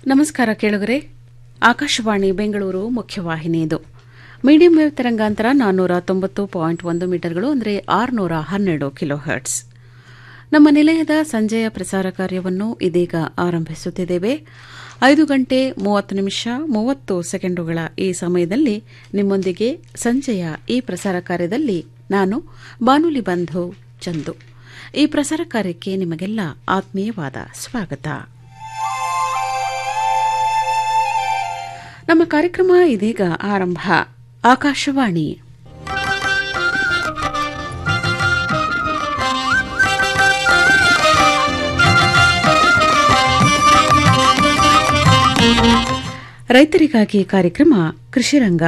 ನಮಸ್ಕಾರ ಕೇಳುಗರೆ ಆಕಾಶವಾಣಿ ಬೆಂಗಳೂರು ಮುಖ್ಯವಾಹಿನಿ ಇದು ಮೀಡಿಯಂ ವೇವ್ ತರಂಗಾಂತರ ನಾನ್ನೂರ ತೊಂಬತ್ತು ಪಾಯಿಂಟ್ ಒಂದು ಮೀಟರ್ಗಳು ಅಂದರೆ ಆರುನೂರ ಹನ್ನೆರಡು ಕಿಲೋ ಹರ್ಟ್ಸ್ ನಮ್ಮ ನಿಲಯದ ಸಂಜೆಯ ಪ್ರಸಾರ ಕಾರ್ಯವನ್ನು ಇದೀಗ ಆರಂಭಿಸುತ್ತಿದ್ದೇವೆ ಐದು ಗಂಟೆ ಮೂವತ್ತು ನಿಮಿಷ ಮೂವತ್ತು ಸೆಕೆಂಡುಗಳ ಈ ಸಮಯದಲ್ಲಿ ನಿಮ್ಮೊಂದಿಗೆ ಸಂಜೆಯ ಈ ಪ್ರಸಾರ ಕಾರ್ಯದಲ್ಲಿ ನಾನು ಬಾನುಲಿ ಬಂಧು ಚಂದು ಈ ಪ್ರಸಾರ ಕಾರ್ಯಕ್ಕೆ ನಿಮಗೆಲ್ಲ ಆತ್ಮೀಯವಾದ ಸ್ವಾಗತ ನಮ್ಮ ಕಾರ್ಯಕ್ರಮ ಇದೀಗ ಆರಂಭ ಆಕಾಶವಾಣಿ ರೈತರಿಗಾಗಿ ಕಾರ್ಯಕ್ರಮ ಕೃಷಿರಂಗ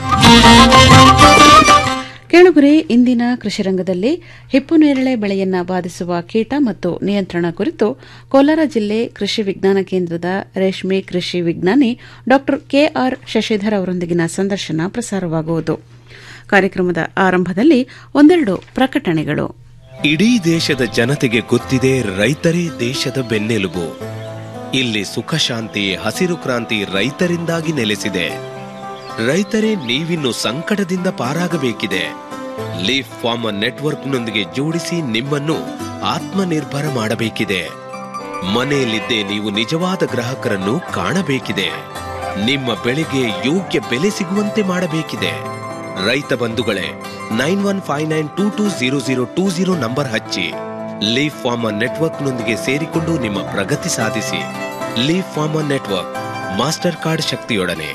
ಕೇಳುಗರೆ ಇಂದಿನ ಕೃಷಿರಂಗದಲ್ಲಿ ಹಿಪ್ಪುನೇರಳೆ ಬೆಳೆಯನ್ನ ಬಾಧಿಸುವ ಕೀಟ ಮತ್ತು ನಿಯಂತ್ರಣ ಕುರಿತು ಕೋಲಾರ ಜಿಲ್ಲೆ ಕೃಷಿ ವಿಜ್ಞಾನ ಕೇಂದ್ರದ ರೇಷ್ಮೆ ಕೃಷಿ ವಿಜ್ಞಾನಿ ಡಾ ಕೆಆರ್ ಶಶಿಧರ್ ಅವರೊಂದಿಗಿನ ಸಂದರ್ಶನ ಪ್ರಸಾರವಾಗುವುದು ಕಾರ್ಯಕ್ರಮದ ಆರಂಭದಲ್ಲಿ ಒಂದೆರಡು ಪ್ರಕಟಣೆಗಳು ಇಡೀ ದೇಶದ ಜನತೆಗೆ ಗೊತ್ತಿದೆ ರೈತರೇ ದೇಶದ ಬೆನ್ನೆಲುಬು ಇಲ್ಲಿ ಸುಖ ಶಾಂತಿ ಹಸಿರು ಕ್ರಾಂತಿ ರೈತರಿಂದಾಗಿ ನೆಲೆಸಿದೆ ರೈತರೇ ನೀವಿನ್ನು ಸಂಕಟದಿಂದ ಪಾರಾಗಬೇಕಿದೆ ಲೀಫ್ ಫಾರ್ಮರ್ ನೆಟ್ವರ್ಕ್ನೊಂದಿಗೆ ಜೋಡಿಸಿ ನಿಮ್ಮನ್ನು ಆತ್ಮನಿರ್ಭರ ಮಾಡಬೇಕಿದೆ ಮನೆಯಲ್ಲಿದ್ದೇ ನೀವು ನಿಜವಾದ ಗ್ರಾಹಕರನ್ನು ಕಾಣಬೇಕಿದೆ ನಿಮ್ಮ ಬೆಳೆಗೆ ಯೋಗ್ಯ ಬೆಲೆ ಸಿಗುವಂತೆ ಮಾಡಬೇಕಿದೆ ರೈತ ಬಂಧುಗಳೇ nine one five nine two two zero zero two zero number ಹಚ್ಚಿ ಲೀಫ್ ಫಾರ್ಮರ್ ನೆಟ್ವರ್ಕ್ನೊಂದಿಗೆ ಸೇರಿಕೊಂಡು ನಿಮ್ಮ ಪ್ರಗತಿ ಸಾಧಿಸಿ leaf farmer network master card ಶಕ್ತಿಯೊಡನೆ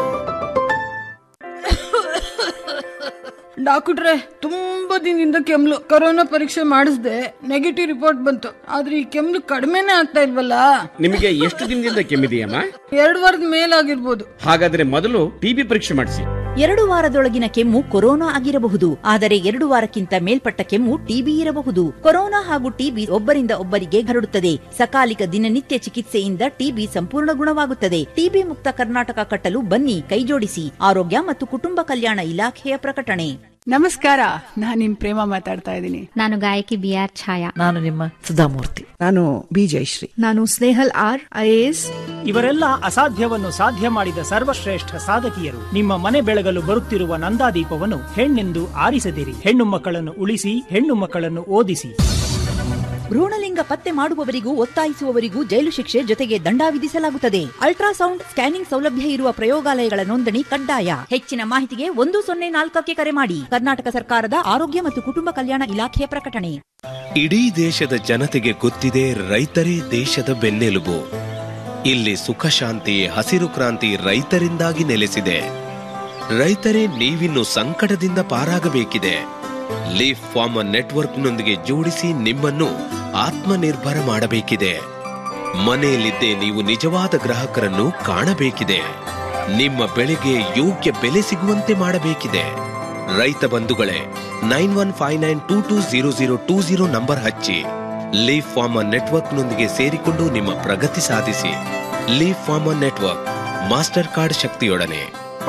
ಡಾಕ್ಟ್ರೆ ತುಂಬಾ ದಿನದಿಂದ ಕೆಮ್ಲು ಕೊರೋನಾ ಪರೀಕ್ಷೆ ಮಾಡಿಸ್ದೆ ನೆಗೆಟಿವ್ ರಿಪೋರ್ಟ್ ಬಂತು ಆದ್ರೆ ಈ ಕೆಮ್ಲು ಕಡಿಮೆನೇ ಆಗ್ತಾ ಇಲ್ವಲ್ಲ ನಿಮಗೆ ಎಷ್ಟು ದಿನದಿಂದ ಕೆಮ್ಮಿದೆಯಮ್ಮ ಎರಡು ವಾರದ ಮೇಲಾಗಿರ್ಬೋದು ಹಾಗಾದ್ರೆ ಮೊದಲು ಟಿಬಿ ಪರೀಕ್ಷೆ ಮಾಡಿಸಿ ಎರಡು ವಾರದೊಳಗಿನ ಕೆಮ್ಮು ಕೊರೋನಾ ಆಗಿರಬಹುದು ಆದರೆ ಎರಡು ವಾರಕ್ಕಿಂತ ಮೇಲ್ಪಟ್ಟ ಕೆಮ್ಮು ಟಿಬಿ ಇರಬಹುದು ಕೊರೋನಾ ಹಾಗೂ ಟಿಬಿ ಒಬ್ಬರಿಂದ ಒಬ್ಬರಿಗೆ ಹರಡುತ್ತದೆ ಸಕಾಲಿಕ ದಿನನಿತ್ಯ ಚಿಕಿತ್ಸೆಯಿಂದ ಟಿಬಿ ಸಂಪೂರ್ಣ ಗುಣವಾಗುತ್ತದೆ ಟಿಬಿ ಮುಕ್ತ ಕರ್ನಾಟಕ ಕಟ್ಟಲು ಬನ್ನಿ ಕೈಜೋಡಿಸಿ ಆರೋಗ್ಯ ಮತ್ತು ಕುಟುಂಬ ಕಲ್ಯಾಣ ಇಲಾಖೆಯ ಪ್ರಕಟಣೆ ನಮಸ್ಕಾರ ನಾನು ನಿಮ್ ಪ್ರೇಮ ಮಾತಾಡ್ತಾ ಇದ್ದೀನಿ ನಾನು ಗಾಯಕಿ ಬಿ ಆರ್ ಛಾಯಾ ನಾನು ನಿಮ್ಮ ಸುಧಾಮೂರ್ತಿ ನಾನು ಬಿ ಜಯಶ್ರೀ ನಾನು ಸ್ನೇಹಲ್ ಆರ್ ಐಎಎಸ್ ಇವರೆಲ್ಲ ಅಸಾಧ್ಯವನ್ನು ಸಾಧ್ಯ ಮಾಡಿದ ಸರ್ವಶ್ರೇಷ್ಠ ಸಾಧಕಿಯರು ನಿಮ್ಮ ಮನೆ ಬೆಳಗಲು ಬರುತ್ತಿರುವ ನಂದಾದೀಪವನ್ನು ಹೆಣ್ಣೆಂದು ಆರಿಸದಿರಿ ಹೆಣ್ಣು ಮಕ್ಕಳನ್ನು ಉಳಿಸಿ ಹೆಣ್ಣು ಮಕ್ಕಳನ್ನು ಓದಿಸಿ ಭ್ರೂಣಲಿಂಗ ಪತ್ತೆ ಮಾಡುವವರಿಗೂ ಒತ್ತಾಯಿಸುವವರಿಗೂ ಜೈಲು ಶಿಕ್ಷೆ ಜೊತೆಗೆ ದಂಡ ವಿಧಿಸಲಾಗುತ್ತದೆ ಅಲ್ಟ್ರಾಸೌಂಡ್ ಸ್ಕ್ಯಾನಿಂಗ್ ಸೌಲಭ್ಯ ಇರುವ ಪ್ರಯೋಗಾಲಯಗಳ ನೋಂದಣಿ ಕಡ್ಡಾಯ ಹೆಚ್ಚಿನ ಮಾಹಿತಿಗೆ ಒಂದು ಸೊನ್ನೆ ನಾಲ್ಕಕ್ಕೆ ಕರೆ ಮಾಡಿ ಕರ್ನಾಟಕ ಸರ್ಕಾರದ ಆರೋಗ್ಯ ಮತ್ತು ಕುಟುಂಬ ಕಲ್ಯಾಣ ಇಲಾಖೆಯ ಪ್ರಕಟಣೆ ಇಡೀ ದೇಶದ ಜನತೆಗೆ ಗೊತ್ತಿದೆ ರೈತರೇ ದೇಶದ ಬೆನ್ನೆಲುಬು ಇಲ್ಲಿ ಸುಖ ಶಾಂತಿ ಹಸಿರು ಕ್ರಾಂತಿ ರೈತರಿಂದಾಗಿ ನೆಲೆಸಿದೆ ರೈತರೇ ನೀವಿನ್ನು ಸಂಕಟದಿಂದ ಪಾರಾಗಬೇಕಿದೆ ಲೀಫ್ ಫಾರ್ಮರ್ ನೆಟ್ವರ್ಕ್ನೊಂದಿಗೆ ಜೋಡಿಸಿ ನಿಮ್ಮನ್ನು ಆತ್ಮನಿರ್ಭರ ಮಾಡಬೇಕಿದೆ ಮನೆಯಲ್ಲಿದ್ದೇ ನೀವು ನಿಜವಾದ ಗ್ರಾಹಕರನ್ನು ಕಾಣಬೇಕಿದೆ ನಿಮ್ಮ ಬೆಳೆಗೆ ಯೋಗ್ಯ ಬೆಲೆ ಸಿಗುವಂತೆ ಮಾಡಬೇಕಿದೆ ರೈತ ಬಂಧುಗಳೇ nine one five nine two two zero zero two zero number ಹಚ್ಚಿ ಲೀಫ್ ಫಾರ್ಮರ್ ನೆಟ್ವರ್ಕ್ನೊಂದಿಗೆ ಸೇರಿಕೊಂಡು ನಿಮ್ಮ ಪ್ರಗತಿ ಸಾಧಿಸಿ leaf farmer network master card ಶಕ್ತಿಯೊಡನೆ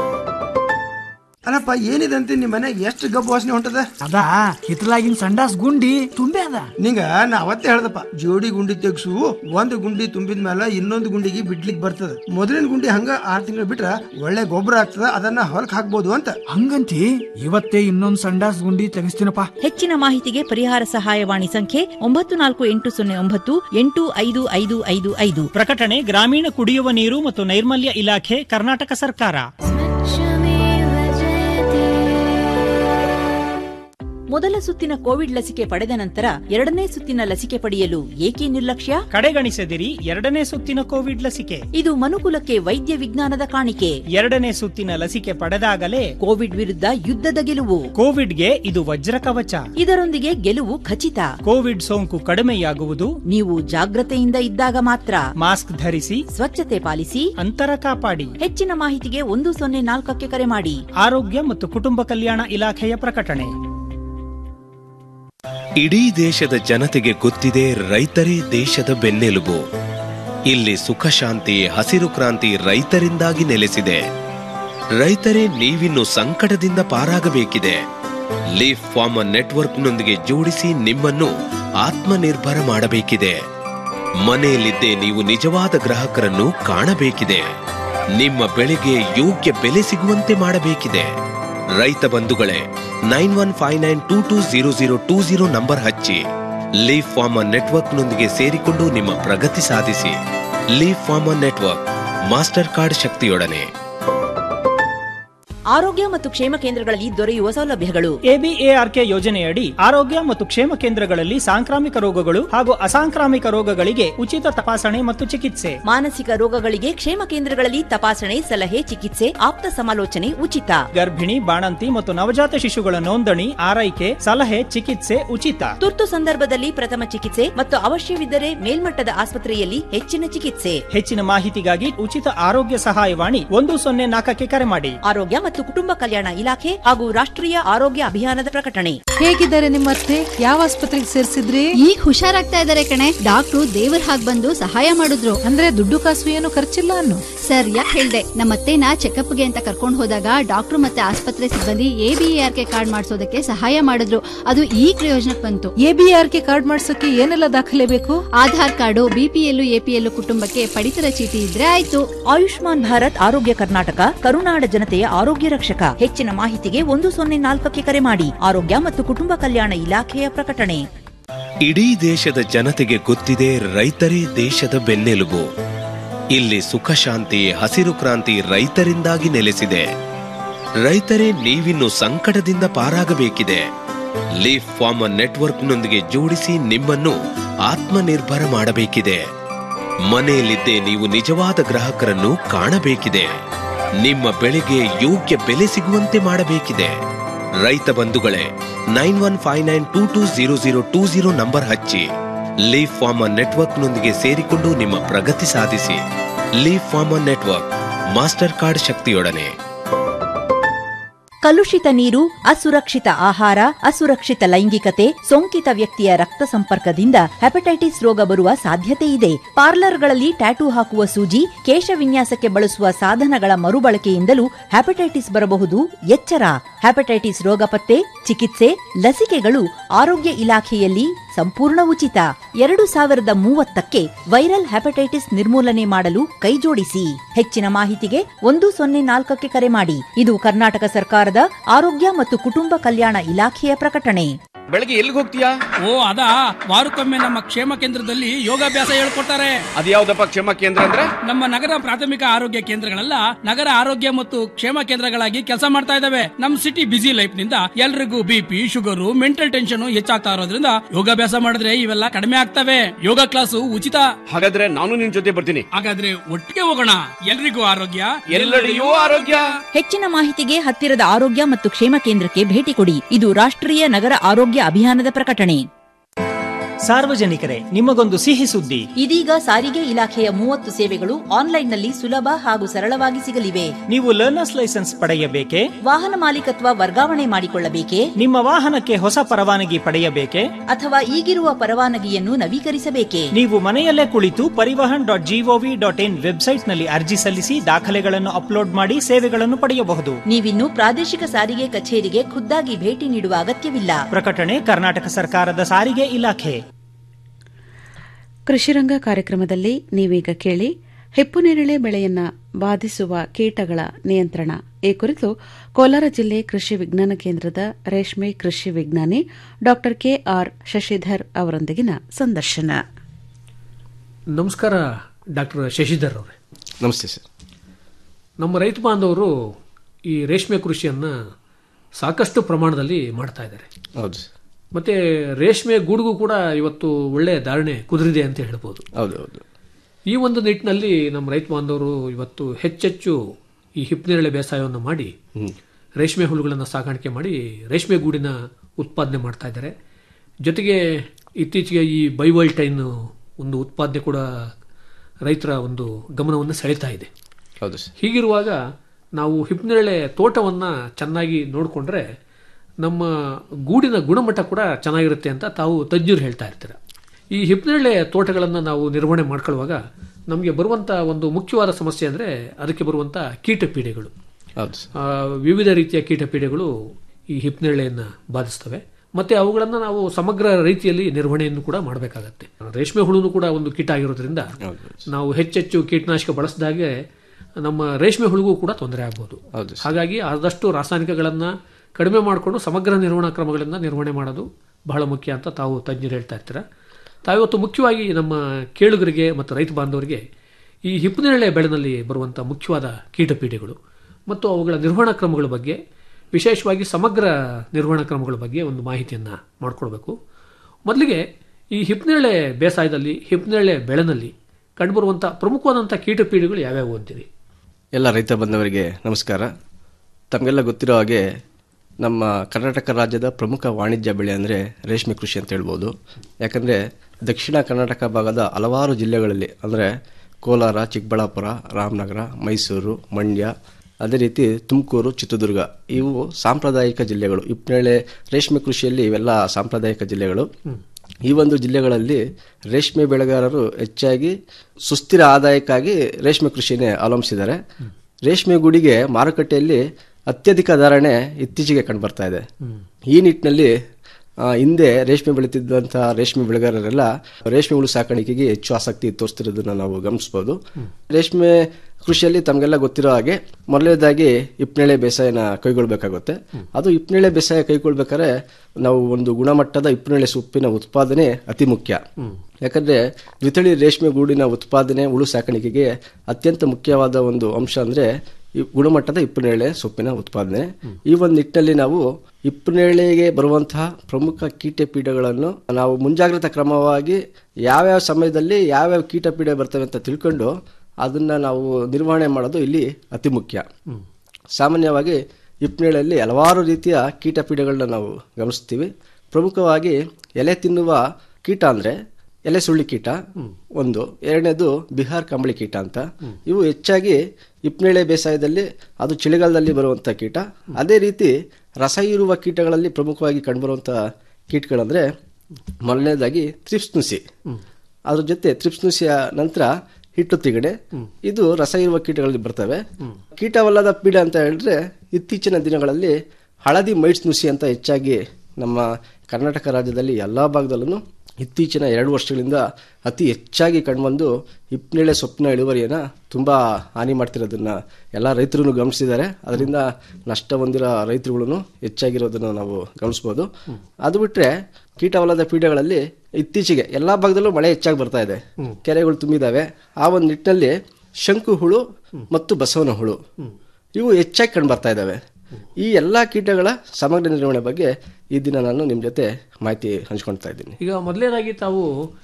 ಅಲ್ಲಪ್ಪ ಏನಿದೆ ಅಂತ ನಿಮ್ಮ ಮನೆ ಎಷ್ಟು ಗಬ್ಬು ವಾಸನೆ ಹೊಂಟದ ಅದಾ ಹಿತ್ತಲಾಗಿನ ಸಂಡಾಸ್ ಗುಂಡಿ ತುಂಬೆ ಅದ ನಿಂಗ ನಾ ಅವತ್ತೇ ಹೇಳ್ದಪ್ಪ ಜೋಡಿ ಗುಂಡಿ ತೆಗ್ಸು ಒಂದು ಗುಂಡಿ ತುಂಬಿದ ಮೇಲೆ ಇನ್ನೊಂದು ಗುಂಡಿಗೆ ಬಿಡ್ಲಿಕ್ ಬರ್ತದ ಮೊದಲಿನ ಗುಂಡಿ ಹಂಗ ಆರ್ ತಿಂಗಳು ಬಿಟ್ರ ಒಳ್ಳೆ ಗೊಬ್ಬರ ಆಗ್ತದ ಅದನ್ನ ಹೊಲಕ್ ಹಾಕ್ಬೋದು ಅಂತ ಹಂಗಂತಿ ಇವತ್ತೇ ಇನ್ನೊಂದ್ ಸಂಡಾಸ್ ಗುಂಡಿ ತೆಗಿಸ್ತೀನಪ್ಪ ಹೆಚ್ಚಿನ ಮಾಹಿತಿಗೆ ಪರಿಹಾರ ಸಹಾಯವಾಣಿ ಸಂಖ್ಯೆ ಒಂಬತ್ತು ನಾಲ್ಕು ಎಂಟು ಸೊನ್ನೆ ಒಂಬತ್ತು ಎಂಟು ಐದು ಐದು ಐದು ಐದು ಪ್ರಕಟಣೆ ಗ್ರಾಮೀಣ ಕುಡಿಯುವ ನೀರು ಮತ್ತು ನೈರ್ಮಲ್ಯ ಇಲಾಖೆ ಕರ್ನಾಟಕ ಸರ್ಕಾರ ಮೊದಲ ಸುತ್ತಿನ ಕೋವಿಡ್ ಲಸಿಕೆ ಪಡೆದ ನಂತರ ಎರಡನೇ ಸುತ್ತಿನ ಲಸಿಕೆ ಪಡೆಯಲು ಏಕೆ ನಿರ್ಲಕ್ಷ್ಯ ಕಡೆಗಣಿಸದಿರಿ ಎರಡನೇ ಸುತ್ತಿನ ಕೋವಿಡ್ ಲಸಿಕೆ ಇದು ಮನುಕುಲಕ್ಕೆ ವೈದ್ಯ ವಿಜ್ಞಾನದ ಕಾಣಿಕೆ ಎರಡನೇ ಸುತ್ತಿನ ಲಸಿಕೆ ಪಡೆದಾಗಲೇ ಕೋವಿಡ್ ವಿರುದ್ಧ ಯುದ್ಧದ ಗೆಲುವು ಕೋವಿಡ್ಗೆ ಇದು ವಜ್ರ ಕವಚ ಇದರೊಂದಿಗೆ ಗೆಲುವು ಖಚಿತ ಕೋವಿಡ್ ಸೋಂಕು ಕಡಿಮೆಯಾಗುವುದು ನೀವು ಜಾಗ್ರತೆಯಿಂದ ಇದ್ದಾಗ ಮಾತ್ರ ಮಾಸ್ಕ್ ಧರಿಸಿ ಸ್ವಚ್ಛತೆ ಪಾಲಿಸಿ ಅಂತರ ಕಾಪಾಡಿ ಹೆಚ್ಚಿನ ಮಾಹಿತಿಗೆ ಒಂದು ಸೊನ್ನೆ ನಾಲ್ಕಕ್ಕೆ ಕರೆ ಮಾಡಿ ಆರೋಗ್ಯ ಮತ್ತು ಕುಟುಂಬ ಕಲ್ಯಾಣ ಇಲಾಖೆಯ ಪ್ರಕಟಣೆ ಇಡೀ ದೇಶದ ಜನತೆಗೆ ಗೊತ್ತಿದೆ ರೈತರೇ ದೇಶದ ಬೆನ್ನೆಲುಬು ಇಲ್ಲಿ ಸುಖ ಶಾಂತಿ ಹಸಿರು ಕ್ರಾಂತಿ ರೈತರಿಂದಾಗಿ ನೆಲೆಸಿದೆ ರೈತರೇ ನೀವಿನ್ನು ಸಂಕಟದಿಂದ ಪಾರಾಗಬೇಕಿದೆ ಲೀಫ್ ಫಾರ್ಮರ್ ನೆಟ್ವರ್ಕ್ನೊಂದಿಗೆ ಜೋಡಿಸಿ ನಿಮ್ಮನ್ನು ಆತ್ಮನಿರ್ಭರ ಮಾಡಬೇಕಿದೆ ಮನೆಯಲ್ಲಿದ್ದೇ ನೀವು ನಿಜವಾದ ಗ್ರಾಹಕರನ್ನು ಕಾಣಬೇಕಿದೆ ನಿಮ್ಮ ಬೆಳೆಗೆ ಯೋಗ್ಯ ಬೆಲೆ ಸಿಗುವಂತೆ ಮಾಡಬೇಕಿದೆ ರೈತ ಬಂಧುಗಳೇ nine one five nine two two zero zero two zero number ಹಚ್ಚಿ ಲೀಫ್ ಫಾರ್ಮರ್ ನೆಟ್ವರ್ಕ್ನೊಂದಿಗೆ ಸೇರಿಕೊಂಡು ನಿಮ್ಮ ಪ್ರಗತಿ ಸಾಧಿಸಿ leaf farmer network master card ಶಕ್ತಿಯೊಡನೆ ಆರೋಗ್ಯ ಮತ್ತು ಕ್ಷೇಮ ಕೇಂದ್ರಗಳಲ್ಲಿ ದೊರೆಯುವ ಸೌಲಭ್ಯಗಳು ಎಬಿಎಆರ್ಕೆ ಯೋಜನೆಯಡಿ ಆರೋಗ್ಯ ಮತ್ತು ಕ್ಷೇಮ ಕೇಂದ್ರಗಳಲ್ಲಿ ಸಾಂಕ್ರಾಮಿಕ ರೋಗಗಳು ಹಾಗೂ ಅಸಾಂಕ್ರಾಮಿಕ ರೋಗಗಳಿಗೆ ಉಚಿತ ತಪಾಸಣೆ ಮತ್ತು ಚಿಕಿತ್ಸೆ ಮಾನಸಿಕ ರೋಗಗಳಿಗೆ ಕ್ಷೇಮ ಕೇಂದ್ರಗಳಲ್ಲಿ ತಪಾಸಣೆ ಸಲಹೆ ಚಿಕಿತ್ಸೆ ಆಪ್ತ ಸಮಾಲೋಚನೆ ಉಚಿತ ಗರ್ಭಿಣಿ ಬಾಣಂತಿ ಮತ್ತು ನವಜಾತ ಶಿಶುಗಳ ನೋಂದಣಿ ಆರೈಕೆ ಸಲಹೆ ಚಿಕಿತ್ಸೆ ಉಚಿತ ತುರ್ತು ಸಂದರ್ಭದಲ್ಲಿ ಪ್ರಥಮ ಚಿಕಿತ್ಸೆ ಮತ್ತು ಅವಶ್ಯವಿದ್ದರೆ ಮೇಲ್ಮಟ್ಟದ ಆಸ್ಪತ್ರೆಯಲ್ಲಿ ಹೆಚ್ಚಿನ ಚಿಕಿತ್ಸೆ ಹೆಚ್ಚಿನ ಮಾಹಿತಿಗಾಗಿ ಉಚಿತ ಆರೋಗ್ಯ ಸಹಾಯವಾಣಿ ಒಂದು ಸೊನ್ನೆ ನಾಲ್ಕಕ್ಕೆ ಕರೆ ಮಾಡಿ ಆರೋಗ್ಯ ಮತ್ತು ಕುಟುಂಬ ಕಲ್ಯಾಣ ಇಲಾಖೆ ಹಾಗೂ ರಾಷ್ಟ್ರೀಯ ಆರೋಗ್ಯ ಅಭಿಯಾನದ ಪ್ರಕಟಣೆ ಹೇಗಿದ್ದಾರೆ ನಿಮ್ಮತ್ತೆ ಯಾವ ಆಸ್ಪತ್ರೆಗೆ ಸೇರಿಸಿದ್ರಿ ಈಗ ಹುಷಾರಾಗ್ತಾ ಇದಾರೆ ಕಣೆ ಡಾಕ್ಟ್ರು ದೇವ್ರ ಹಾಗ್ ಬಂದು ಸಹಾಯ ಮಾಡಿದ್ರು ಅಂದ್ರೆ ದುಡ್ಡು ಕಾಸು ಏನು ಖರ್ಚಿಲ್ಲ ಅನ್ನು ಸರ್ ಯಾಕೆ ಹೇಳ್ದೆ ನಮ್ಮತ್ತೆನ ಚೆಕಪ್ಗೆ ಅಂತ ಕರ್ಕೊಂಡು ಹೋದಾಗ ಡಾಕ್ಟ್ರು ಮತ್ತೆ ಆಸ್ಪತ್ರೆ ಸಿಬ್ಬಂದಿ ಎಬಿಆರ್ಕೆ ಕಾರ್ಡ್ ಮಾಡಿಸೋದಕ್ಕೆ ಸಹಾಯ ಮಾಡಿದ್ರು ಅದು ಈ ಪ್ರಯೋಜನಕ್ಕೆ ಬಂತು ಎಬಿಆರ್ಕೆ ಕಾರ್ಡ್ ಮಾಡ್ಸೋಕೆ ಏನೆಲ್ಲ ದಾಖಲೆ ಬೇಕು ಆಧಾರ್ ಕಾರ್ಡು ಬಿಪಿಎಲ್ ಎಪಿಎಲ್ ಕುಟುಂಬಕ್ಕೆ ಪಡಿತರ ಚೀಟಿ ಇದ್ರೆ ಆಯ್ತು ಆಯುಷ್ಮಾನ್ ಭಾರತ್ ಆರೋಗ್ಯ ಕರ್ನಾಟಕ ಕರುನಾಡ ಜನತೆಯ ಆರೋಗ್ಯ ರಕ್ಷಕ ಹೆಚ್ಚಿನ ಮಾಹಿತಿಗೆ ಒಂದು ಸೊನ್ನೆ ನಾಲ್ಕಕ್ಕೆ ಕರೆ ಮಾಡಿ ಆರೋಗ್ಯ ಮತ್ತು ಕುಟುಂಬ ಕಲ್ಯಾಣ ಇಲಾಖೆಯ ಪ್ರಕಟಣೆ ಇಡೀ ದೇಶದ ಜನತೆಗೆ ಗೊತ್ತಿದೆ ರೈತರೇ ದೇಶದ ಬೆನ್ನೆಲುಬು ಇಲ್ಲಿ ಸುಖ ಶಾಂತಿ ಹಸಿರು ಕ್ರಾಂತಿ ರೈತರಿಂದಾಗಿ ನೆಲೆಸಿದೆ ರೈತರೇ ನೀವಿನ್ನು ಸಂಕಟದಿಂದ ಪಾರಾಗಬೇಕಿದೆ ಲೀಫ್ ಫಾರ್ಮರ್ ನೆಟ್ವರ್ಕ್ನೊಂದಿಗೆ ಜೋಡಿಸಿ ನಿಮ್ಮನ್ನು ಆತ್ಮನಿರ್ಭರ ಮಾಡಬೇಕಿದೆ ಮನೆಯಲ್ಲಿದ್ದೇ ನೀವು ನಿಜವಾದ ಗ್ರಾಹಕರನ್ನು ಕಾಣಬೇಕಿದೆ ನಿಮ್ಮ ಬೆಳೆಗೆ ಯೋಗ್ಯ ಬೆಲೆ ಸಿಗುವಂತೆ ಮಾಡಬೇಕಿದೆ ರೈತ ಬಂಧುಗಳೇ nine one five nine two two zero zero two zero number ಹಚ್ಚಿ ಲೀಫ್ ಫಾರ್ಮರ್ ನೆಟ್ವರ್ಕ್ನೊಂದಿಗೆ ಸೇರಿಕೊಂಡು ನಿಮ್ಮ ಪ್ರಗತಿ ಸಾಧಿಸಿ leaf farmer network master card ಶಕ್ತಿಯೊಡನೆ ಕಲುಷಿತ ನೀರು ಅಸುರಕ್ಷಿತ ಆಹಾರ ಅಸುರಕ್ಷಿತ ಲೈಂಗಿಕತೆ ಸೋಂಕಿತ ವ್ಯಕ್ತಿಯ ರಕ್ತ ಸಂಪರ್ಕದಿಂದ ಹೆಪಟೈಟಿಸ್ ರೋಗ ಬರುವ ಸಾಧ್ಯತೆ ಇದೆ ಪಾರ್ಲರ್ಗಳಲ್ಲಿ ಟ್ಯಾಟೂ ಹಾಕುವ ಸೂಜಿ ಕೇಶ ವಿನ್ಯಾಸಕ್ಕೆ ಬಳಸುವ ಸಾಧನಗಳ ಮರುಬಳಕೆಯಿಂದಲೂ ಹೆಪಟೈಟಿಸ್ ಬರಬಹುದು ಎಚ್ಚರ ಹೆಪಟೈಟಿಸ್ ರೋಗ ಪತ್ತೆ ಚಿಕಿತ್ಸೆ ಲಸಿಕೆಗಳು ಆರೋಗ್ಯ ಇಲಾಖೆಯಲ್ಲಿ ಸಂಪೂರ್ಣ ಉಚಿತ ಎರಡು ಸಾವಿರದ ಮೂವತ್ತಕ್ಕೆ ವೈರಲ್ ಹೆಪಟೈಟಿಸ್ ನಿರ್ಮೂಲನೆ ಮಾಡಲು ಕೈಜೋಡಿಸಿ ಹೆಚ್ಚಿನ ಮಾಹಿತಿಗೆ ಒಂದು ಸೊನ್ನೆ ನಾಲ್ಕಕ್ಕೆ ಕರೆ ಮಾಡಿ ಇದು ಕರ್ನಾಟಕ ಸರ್ಕಾರದ ಆರೋಗ್ಯ ಮತ್ತು ಕುಟುಂಬ ಕಲ್ಯಾಣ ಇಲಾಖೆಯ ಪ್ರಕಟಣೆ ಬೆಳಗ್ಗೆ ಎಲ್ಲಿಗೆ ಹೋಗ್ತೀಯಾ ಓ ಅದಾ ವಾರಕ್ಕೊಮ್ಮೆ ನಮ್ಮ ಕ್ಷೇಮ ಕೇಂದ್ರದಲ್ಲಿ ಯೋಗಾಭ್ಯಾಸ ಹೇಳ್ಕೊಡ್ತಾರೆ ಅದ್ಯಾವ್ದಪ್ಪ ಕ್ಷೇಮ ಕೇಂದ್ರ ಅಂದ್ರೆ ನಮ್ಮ ನಗರ ಪ್ರಾಥಮಿಕ ಆರೋಗ್ಯ ಕೇಂದ್ರಗಳೆಲ್ಲ ನಗರ ಆರೋಗ್ಯ ಮತ್ತು ಕ್ಷೇಮ ಕೇಂದ್ರಗಳಾಗಿ ಕೆಲಸ ಮಾಡ್ತಾ ಇದಾವೆ ನಮ್ ಸಿಟಿ ಬಿಸಿ ಲೈಫ್ ನಿಂದ ಎಲ್ರಿಗೂ ಬಿಪಿ ಶುಗರು ಮೆಂಟಲ್ ಟೆನ್ಷನ್ ಹೆಚ್ಚಾಗ್ತಾ ಇರೋದ್ರಿಂದ ಯೋಗಾಭ್ಯಾಸ ಮಾಡಿದ್ರೆ ಇವೆಲ್ಲ ಕಡಿಮೆ ಆಗ್ತವೆ ಯೋಗ ಕ್ಲಾಸು ಉಚಿತ ಹಾಗಾದ್ರೆ ನಾನು ನಿನ್ ಜೊತೆ ಬರ್ತೀನಿ ಹಾಗಾದ್ರೆ ಒಟ್ಟಿಗೆ ಹೋಗೋಣ ಎಲ್ರಿಗೂ ಆರೋಗ್ಯ ಎಲ್ಲೆಡೆಯೂ ಆರೋಗ್ಯ ಹೆಚ್ಚಿನ ಮಾಹಿತಿಗೆ ಹತ್ತಿರದ ಆರೋಗ್ಯ ಮತ್ತು ಕ್ಷೇಮ ಕೇಂದ್ರಕ್ಕೆ ಭೇಟಿ ಕೊಡಿ ಇದು ರಾಷ್ಟ್ರೀಯ ನಗರ ಆರೋಗ್ಯ ಅಭಿಯಾನದ ಪ್ರಕಟಣೆ ಸಾರ್ವಜನಿಕರೇ ನಿಮಗೊಂದು ಸಿಹಿ ಸುದ್ದಿ ಇದೀಗ ಸಾರಿಗೆ ಇಲಾಖೆಯ ಮೂವತ್ತು ಸೇವೆಗಳು ಆನ್ಲೈನ್ನಲ್ಲಿ ಸುಲಭ ಹಾಗೂ ಸರಳವಾಗಿ ಸಿಗಲಿವೆ ನೀವು ಲರ್ನರ್ಸ್ ಲೈಸೆನ್ಸ್ ಪಡೆಯಬೇಕೆ ವಾಹನ ಮಾಲೀಕತ್ವ ವರ್ಗಾವಣೆ ಮಾಡಿಕೊಳ್ಳಬೇಕೆ ನಿಮ್ಮ ವಾಹನಕ್ಕೆ ಹೊಸ ಪರವಾನಗಿ ಪಡೆಯಬೇಕೆ ಅಥವಾ ಈಗಿರುವ ಪರವಾನಗಿಯನ್ನು ನವೀಕರಿಸಬೇಕೆ ನೀವು ಮನೆಯಲ್ಲೇ ಕುಳಿತು Parivahan dot GOV dot in ವೆಬ್ಸೈಟ್ನಲ್ಲಿ ಅರ್ಜಿ ಸಲ್ಲಿಸಿ ದಾಖಲೆಗಳನ್ನು ಅಪ್ಲೋಡ್ ಮಾಡಿ ಸೇವೆಗಳನ್ನು ಪಡೆಯಬಹುದು ನೀವಿನ್ನು ಪ್ರಾದೇಶಿಕ ಸಾರಿಗೆ ಕಚೇರಿಗೆ ಖುದ್ದಾಗಿ ಭೇಟಿ ನೀಡುವ ಅಗತ್ಯವಿಲ್ಲ ಪ್ರಕಟಣೆ ಕರ್ನಾಟಕ ಸರ್ಕಾರದ ಸಾರಿಗೆ ಇಲಾಖೆ ಕೃಷಿರಂಗ ಕಾರ್ಯಕ್ರಮದಲ್ಲಿ ನೀವೀಗ ಕೇಳಿ ಹೆಪ್ಪುನೇರಳೆ ಬೆಳೆಯನ್ನ ಬಾಧಿಸುವ ಕೀಟಗಳ ನಿಯಂತ್ರಣ ಈ ಕುರಿತು ಕೋಲಾರ ಜಿಲ್ಲೆ ಕೃಷಿ ವಿಜ್ಞಾನ ಕೇಂದ್ರದ ರೇಷ್ಮೆ ಕೃಷಿ ವಿಜ್ಞಾನಿ ಡಾ ಕೆಆರ್ ಶಶಿಧರ್ ಅವರೊಂದಿಗಿನ ಸಂದರ್ಶನ ನಮಸ್ಕಾರ ಡಾಕ್ಟರ್ ಶಶಿಧರ್ ಅವರೇ ನಮಸ್ತೆ ಸರ್ ನಮ್ಮ ರೈತ ಬಾಂಧವರು ಈ ರೇಷ್ಮೆ ಕೃಷಿಯನ್ನು ಸಾಕಷ್ಟು ಪ್ರಮಾಣದಲ್ಲಿ ಮಾಡ್ತಾ ಇದ್ದಾರೆ ಹೌದು ಸರ್ ಮತ್ತೆ ರೇಷ್ಮೆ ಗೂಡುಗೂ ಕೂಡ ಇವತ್ತು ಒಳ್ಳೆಯ ಧಾರಣೆ ಕುದುರಿದೆ ಅಂತ ಹೇಳ್ಬೋದು ಹೌದು ಹೌದು ಈ ಒಂದು ನಿಟ್ಟಿನಲ್ಲಿ ನಮ್ಮ ರೈತ ಬಾಂಧವರು ಇವತ್ತು ಹೆಚ್ಚೆಚ್ಚು ಈ ಹಿಪ್ನೇರಳೆ ಬೇಸಾಯವನ್ನು ಮಾಡಿ ರೇಷ್ಮೆ ಹುಳುಗಳನ್ನು ಸಾಕಾಣಿಕೆ ಮಾಡಿ ರೇಷ್ಮೆ ಗೂಡಿನ ಉತ್ಪಾದನೆ ಮಾಡ್ತಾ ಇದ್ದಾರೆ ಜೊತೆಗೆ ಇತ್ತೀಚೆಗೆ ಈ ಬೈವಲ್ಟೈನ್ ಒಂದು ಉತ್ಪಾದನೆ ಕೂಡ ರೈತರ ಒಂದು ಗಮನವನ್ನು ಸೆಳೀತಾ ಇದೆ ಹೌದು ಸರ್ ಹೀಗಿರುವಾಗ ನಾವು ಹಿಪ್ನೇರಳೆ ತೋಟವನ್ನು ಚೆನ್ನಾಗಿ ನೋಡಿಕೊಂಡ್ರೆ ನಮ್ಮ ಗೂಡಿನ ಗುಣಮಟ್ಟ ಕೂಡ ಚೆನ್ನಾಗಿರುತ್ತೆ ಅಂತ ತಾವು ತಜ್ಞರು ಹೇಳ್ತಾ ಇರ್ತಾರೆ ಈ ಹಿಪ್ನೇರಳೆ ತೋಟಗಳನ್ನು ನಾವು ನಿರ್ವಹಣೆ ಮಾಡ್ಕೊಳ್ಳುವಾಗ ನಮಗೆ ಬರುವಂಥ ಒಂದು ಮುಖ್ಯವಾದ ಸಮಸ್ಯೆ ಅಂದರೆ ಅದಕ್ಕೆ ಬರುವಂಥ ಕೀಟ ಪೀಡೆಗಳು ಹೌದು ಆ, ವಿವಿಧ ರೀತಿಯ ಕೀಟ ಪೀಡೆಗಳು ಈ ಹಿಪ್ನೇರಳೆಯನ್ನು ಬಾಧಿಸ್ತವೆ ಮತ್ತೆ ಅವುಗಳನ್ನು ನಾವು ಸಮಗ್ರ ರೀತಿಯಲ್ಲಿ ನಿರ್ವಹಣೆಯನ್ನು ಕೂಡ ಮಾಡಬೇಕಾಗತ್ತೆ ರೇಷ್ಮೆ ಹುಳುನು ಕೂಡ ಒಂದು ಕೀಟ ಆಗಿರೋದ್ರಿಂದ ನಾವು ಹೆಚ್ಚೆಚ್ಚು ಕೀಟನಾಶಕ ಬಳಸಿದಾಗೆ ನಮ್ಮ ರೇಷ್ಮೆ ಹುಳುಗೂ ಕೂಡ ತೊಂದರೆ ಆಗ್ಬೋದು ಹಾಗಾಗಿ ಆದಷ್ಟು ರಾಸಾಯನಿಕಗಳನ್ನ ಕಡಿಮೆ ಮಾಡಿಕೊಂಡು ಸಮಗ್ರ ನಿರ್ವಹಣಾ ಕ್ರಮಗಳಿಂದ ನಿರ್ವಹಣೆ ಮಾಡೋದು ಬಹಳ ಮುಖ್ಯ ಅಂತ ತಾವು ತಜ್ಞರು ಹೇಳ್ತಾ ಇರ್ತೀರ ತಾವಿವತ್ತು ಮುಖ್ಯವಾಗಿ ನಮ್ಮ ಕೇಳುಗರಿಗೆ ಮತ್ತು ರೈತ ಬಾಂಧವರಿಗೆ ಈ ಹಿಪ್ಪನೇರಳೆ ಬೆಳೆನಲ್ಲಿ ಬರುವಂಥ ಮುಖ್ಯವಾದ ಕೀಟಪೀಡೆಗಳು ಮತ್ತು ಅವುಗಳ ನಿರ್ವಹಣಾ ಕ್ರಮಗಳ ಬಗ್ಗೆ ವಿಶೇಷವಾಗಿ ಸಮಗ್ರ ನಿರ್ವಹಣಾ ಕ್ರಮಗಳ ಬಗ್ಗೆ ಒಂದು ಮಾಹಿತಿಯನ್ನು ಮಾಡಿಕೊಡ್ಬೇಕು ಮೊದಲಿಗೆ ಈ ಹಿಪ್ಪನೇರಳೆ ಬೇಸಾಯದಲ್ಲಿ ಹಿಪ್ಪನೇರಳೆ ಬೆಳೆನಲ್ಲಿ ಕಂಡುಬರುವಂಥ ಪ್ರಮುಖವಾದಂಥ ಕೀಟಪೀಡೆಗಳು ಯಾವ್ಯಾವು ಅಂತೀರಿ ಎಲ್ಲ ರೈತ ಬಂಧವರಿಗೆ ನಮಸ್ಕಾರ ತಮಗೆಲ್ಲ ಗೊತ್ತಿರೋ ಹಾಗೆ ನಮ್ಮ ಕರ್ನಾಟಕ ರಾಜ್ಯದ ಪ್ರಮುಖ ವಾಣಿಜ್ಯ ಬೆಳೆ ಅಂದರೆ ರೇಷ್ಮೆ ಕೃಷಿ ಅಂತ ಹೇಳ್ಬೋದು ಯಾಕಂದರೆ ದಕ್ಷಿಣ ಕರ್ನಾಟಕ ಭಾಗದ ಹಲವಾರು ಜಿಲ್ಲೆಗಳಲ್ಲಿ ಅಂದರೆ ಕೋಲಾರ ಚಿಕ್ಕಬಳ್ಳಾಪುರ ರಾಮನಗರ ಮೈಸೂರು ಮಂಡ್ಯ ಅದೇ ರೀತಿ ತುಮಕೂರು ಚಿತ್ರದುರ್ಗ ಇವು ಸಾಂಪ್ರದಾಯಿಕ ಜಿಲ್ಲೆಗಳು ಇಪ್ಪನೇಳೆ ರೇಷ್ಮೆ ಕೃಷಿಯಲ್ಲಿ ಇವೆಲ್ಲ ಸಾಂಪ್ರದಾಯಿಕ ಜಿಲ್ಲೆಗಳು ಈ ಒಂದು ಜಿಲ್ಲೆಗಳಲ್ಲಿ ರೇಷ್ಮೆ ಬೆಳೆಗಾರರು ಹೆಚ್ಚಾಗಿ ಸುಸ್ಥಿರ ಆದಾಯಕ್ಕಾಗಿ ರೇಷ್ಮೆ ಕೃಷಿನೇ ಅವಲಂಬಿಸಿದ್ದಾರೆ ರೇಷ್ಮೆ ಗುಡಿಗೆ ಮಾರುಕಟ್ಟೆಯಲ್ಲಿ ಅತ್ಯಧಿಕ ಧಾರಣೆ ಇತ್ತೀಚೆಗೆ ಕಂಡುಬರ್ತಾ ಇದೆ ಈ ನಿಟ್ಟಿನಲ್ಲಿ ಆ, ಹಿಂದೆ ರೇಷ್ಮೆ ಬೆಳೀತಿದ್ದಂಥ ರೇಷ್ಮೆ ಬೆಳೆಗಾರರೆಲ್ಲ ರೇಷ್ಮೆ ಹುಳು ಸಾಕಾಣಿಕೆಗೆ ಹೆಚ್ಚು ಆಸಕ್ತಿ ತೋರಿಸ್ತಿರೋದನ್ನ ನಾವು ಗಮನಿಸಬಹುದು ರೇಷ್ಮೆ ಕೃಷಿಯಲ್ಲಿ ತಮಗೆಲ್ಲ ಗೊತ್ತಿರೋ ಹಾಗೆ ಮೊದಲನೇದಾಗಿ ಇಪ್ಪನೇಳೆ ಬೇಸಾಯನ ಕೈಗೊಳ್ಬೇಕಾಗುತ್ತೆ ಅದು ಇಪ್ಪನೇಳೆ ಬೇಸಾಯ ಕೈಗೊಳ್ಬೇಕಾದ್ರೆ ನಾವು ಒಂದು ಗುಣಮಟ್ಟದ ಇಪ್ಪನೇಳೆ ಸೊಪ್ಪಿನ ಉತ್ಪಾದನೆ ಅತಿ ಮುಖ್ಯ ಯಾಕಂದ್ರೆ ದ್ವಿತಳಿ ರೇಷ್ಮೆ ಗೂಡಿನ ಉತ್ಪಾದನೆ ಹುಳು ಸಾಕಾಣಿಕೆಗೆ ಅತ್ಯಂತ ಮುಖ್ಯವಾದ ಒಂದು ಅಂಶ ಅಂದ್ರೆ ಈ ಗುಣಮಟ್ಟದ ಇಪ್ಪನೇಳೆ ಸೊಪ್ಪಿನ ಉತ್ಪಾದನೆ ಈ ಒಂದು ನಿಟ್ಟಿನಲ್ಲಿ ನಾವು ಇಪ್ಪನೇಳೆಗೆ ಬರುವಂತಹ ಪ್ರಮುಖ ಕೀಟ ಪೀಡೆಗಳನ್ನು ನಾವು ಮುಂಜಾಗ್ರತಾ ಕ್ರಮವಾಗಿ ಯಾವ್ಯಾವ ಸಮಯದಲ್ಲಿ ಯಾವ್ಯಾವ ಕೀಟ ಪೀಡೆ ಬರ್ತವೆ ಅಂತ ತಿಳ್ಕೊಂಡು ಅದನ್ನ ನಾವು ನಿರ್ವಹಣೆ ಮಾಡೋದು ಇಲ್ಲಿ ಅತಿ ಮುಖ್ಯ ಸಾಮಾನ್ಯವಾಗಿ ಇಪ್ಪನೇಳೆಯಲ್ಲಿ ಹಲವಾರು ರೀತಿಯ ಕೀಟ ಪೀಡೆಗಳನ್ನ ನಾವು ಗಮನಿಸ್ತೀವಿ ಪ್ರಮುಖವಾಗಿ ಎಲೆ ತಿನ್ನುವ ಕೀಟ ಅಂದ್ರೆ ಎಲೆ ಸುಳ್ಳಿ ಕೀಟ ಒಂದು ಎರಡನೇದು ಬಿಹಾರ್ ಕಂಬಳಿ ಕೀಟ ಅಂತ ಇವು ಹೆಚ್ಚಾಗಿ ಇಪ್ಪನೇಳೆ ಬೇಸಾಯದಲ್ಲಿ ಅದು ಚಳಿಗಾಲದಲ್ಲಿ ಬರುವಂತ ಕೀಟ ಅದೇ ರೀತಿ ರಸ ಇರುವ ಕೀಟಗಳಲ್ಲಿ ಪ್ರಮುಖವಾಗಿ ಕಂಡುಬರುವಂತ ಕೀಟಗಳಂದ್ರೆ ಮೊದಲನೇದಾಗಿ ತ್ರಿಪ್ಸ್ ನುಸಿ ಅದ್ರ ಜೊತೆ ತ್ರಿಪ್ಸ್ ನುಸಿಯ ನಂತರ ಹಿಟ್ಟು ತಿಗಣೆ ಇದು ರಸ ಇರುವ ಕೀಟಗಳಲ್ಲಿ ಬರ್ತವೆ ಕೀಟವಲ್ಲದ ಪೀಡೆ ಅಂತ ಹೇಳಿದ್ರೆ ಇತ್ತೀಚಿನ ದಿನಗಳಲ್ಲಿ ಹಳದಿ ಮೈಟ್ಸ್ ನುಸಿ ಅಂತ ಹೆಚ್ಚಾಗಿ ನಮ್ಮ ಕರ್ನಾಟಕ ರಾಜ್ಯದಲ್ಲಿ ಎಲ್ಲಾ ಭಾಗದಲ್ಲೂ ಇತ್ತೀಚಿನ ಎರಡು ವರ್ಷಗಳಿಂದ ಅತಿ ಹೆಚ್ಚಾಗಿ ಕಂಡುಬಂದು ಹಿಪ್ಪನೇಳೆ ಸೊಪ್ಪಿನ ಇಳುವರಿಯನ್ನ ತುಂಬಾ ಹಾನಿ ಮಾಡ್ತಿರೋದನ್ನ ಎಲ್ಲ ರೈತರು ಗಮನಿಸಿದ್ದಾರೆ ಅದರಿಂದ ನಷ್ಟ ಹೊಂದಿರೋ ರೈತರುಗಳು ಹೆಚ್ಚಾಗಿರೋದನ್ನ ನಾವು ಗಮನಿಸಬಹುದು ಅದು ಬಿಟ್ರೆ ಕೀಟವಲ್ಲದ ಪೀಡೆಗಳಲ್ಲಿ ಇತ್ತೀಚೆಗೆ ಎಲ್ಲಾ ಭಾಗದಲ್ಲೂ ಮಳೆ ಹೆಚ್ಚಾಗಿ ಬರ್ತಾ ಇದೆ ಕೆರೆಗಳು ತುಂಬಿದಾವೆ ಆ ಒಂದು ನಿಟ್ಟಿನಲ್ಲಿ ಶಂಕು ಹುಳು ಮತ್ತು ಬಸವನ ಹುಳು ಇವು ಹೆಚ್ಚಾಗಿ ಕಂಡು ಬರ್ತಾ ಇದ್ದಾವೆ ಈ ಎಲ್ಲಾ ಕೀಟಗಳ ಸಮಗ್ರ ನಿರ್ವಹಣೆ ಬಗ್ಗೆ ಈ ದಿನ ನಾನು ನಿಮ್ಮ ಜೊತೆ ಮಾಹಿತಿ ಹಂಚ್ಕೊಳ್ತಾ ಇದ್ದೀನಿ ಈಗ ಮೊದಲನೇದಾಗಿ ತಾವು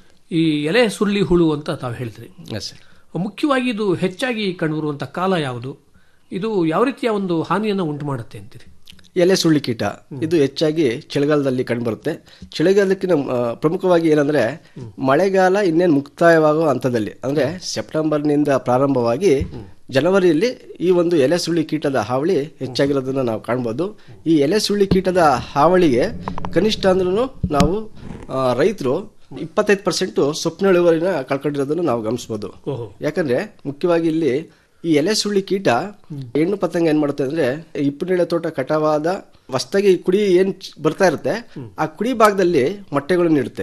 ಈ ಎಲೆ ಸುರುಳಿ ಹುಳು ಅಂತ ತಾವು ಹೇಳಿದ್ರಿ ಮುಖ್ಯವಾಗಿ ಇದು ಹೆಚ್ಚಾಗಿ ಕಂಡುಬರುವಂಥ ಕಾಲ ಯಾವುದು ಇದು ಯಾವ ರೀತಿಯ ಒಂದು ಹಾನಿಯನ್ನು ಉಂಟು ಮಾಡುತ್ತೆ ಅಂತೀರಿ ಎಲೆ ಸುಳ್ಳಿ ಕೀಟ ಇದು ಹೆಚ್ಚಾಗಿ ಚಳಿಗಾಲದಲ್ಲಿ ಕಂಡುಬರುತ್ತೆ ಚಳಿಗಾಲಕ್ಕಿಂತ ಆ, ಪ್ರಮುಖವಾಗಿ ಏನಂದ್ರೆ ಮಳೆಗಾಲ ಇನ್ನೇನು ಮುಕ್ತಾಯವಾಗುವ ಹಂತದಲ್ಲಿ ಅಂದ್ರೆ ಸೆಪ್ಟೆಂಬರ್ನಿಂದ ಪ್ರಾರಂಭವಾಗಿ ಜನವರಿಯಲ್ಲಿ ಈ ಒಂದು ಎಲೆ ಸುಳ್ಳಿ ಕೀಟದ ಹಾವಳಿ ಹೆಚ್ಚಾಗಿರೋದನ್ನ ನಾವು ಕಾಣ್ಬೋದು ಈ ಎಲೆ ಸುಳ್ಳಿ ಕೀಟದ ಹಾವಳಿಗೆ ಕನಿಷ್ಠ ಅಂದ್ರೂ ನಾವು ರೈತರು ಇಪ್ಪತ್ತೈದು ಪರ್ಸೆಂಟ್ ಸೊಪ್ಪಿನ ಇಳುವರಿನ ಕಳ್ಕೊಂಡಿರೋದನ್ನು ನಾವು ಗಮನಿಸಬಹುದು ಯಾಕಂದ್ರೆ ಮುಖ್ಯವಾಗಿ ಇಲ್ಲಿ ಈ ಎಲೆ ಸುಳ್ಳಿ ಕೀಟ ಹೆಣ್ಣು ಪತಂಗ ಏನ್ ಮಾಡುತ್ತೆ ಅಂದ್ರೆ ಇಪ್ಪನೇಳೆ ತೋಟ ಕಟಾವಾದ ಹೊಸ್ದಾಗಿ ಕುಡಿ ಏನ್ ಚ್- ಬರ್ತಾ ಇರುತ್ತೆ ಆ ಕುಡಿ ಭಾಗದಲ್ಲಿ ಮೊಟ್ಟೆಗಳನ್ನು ಇಡುತ್ತೆ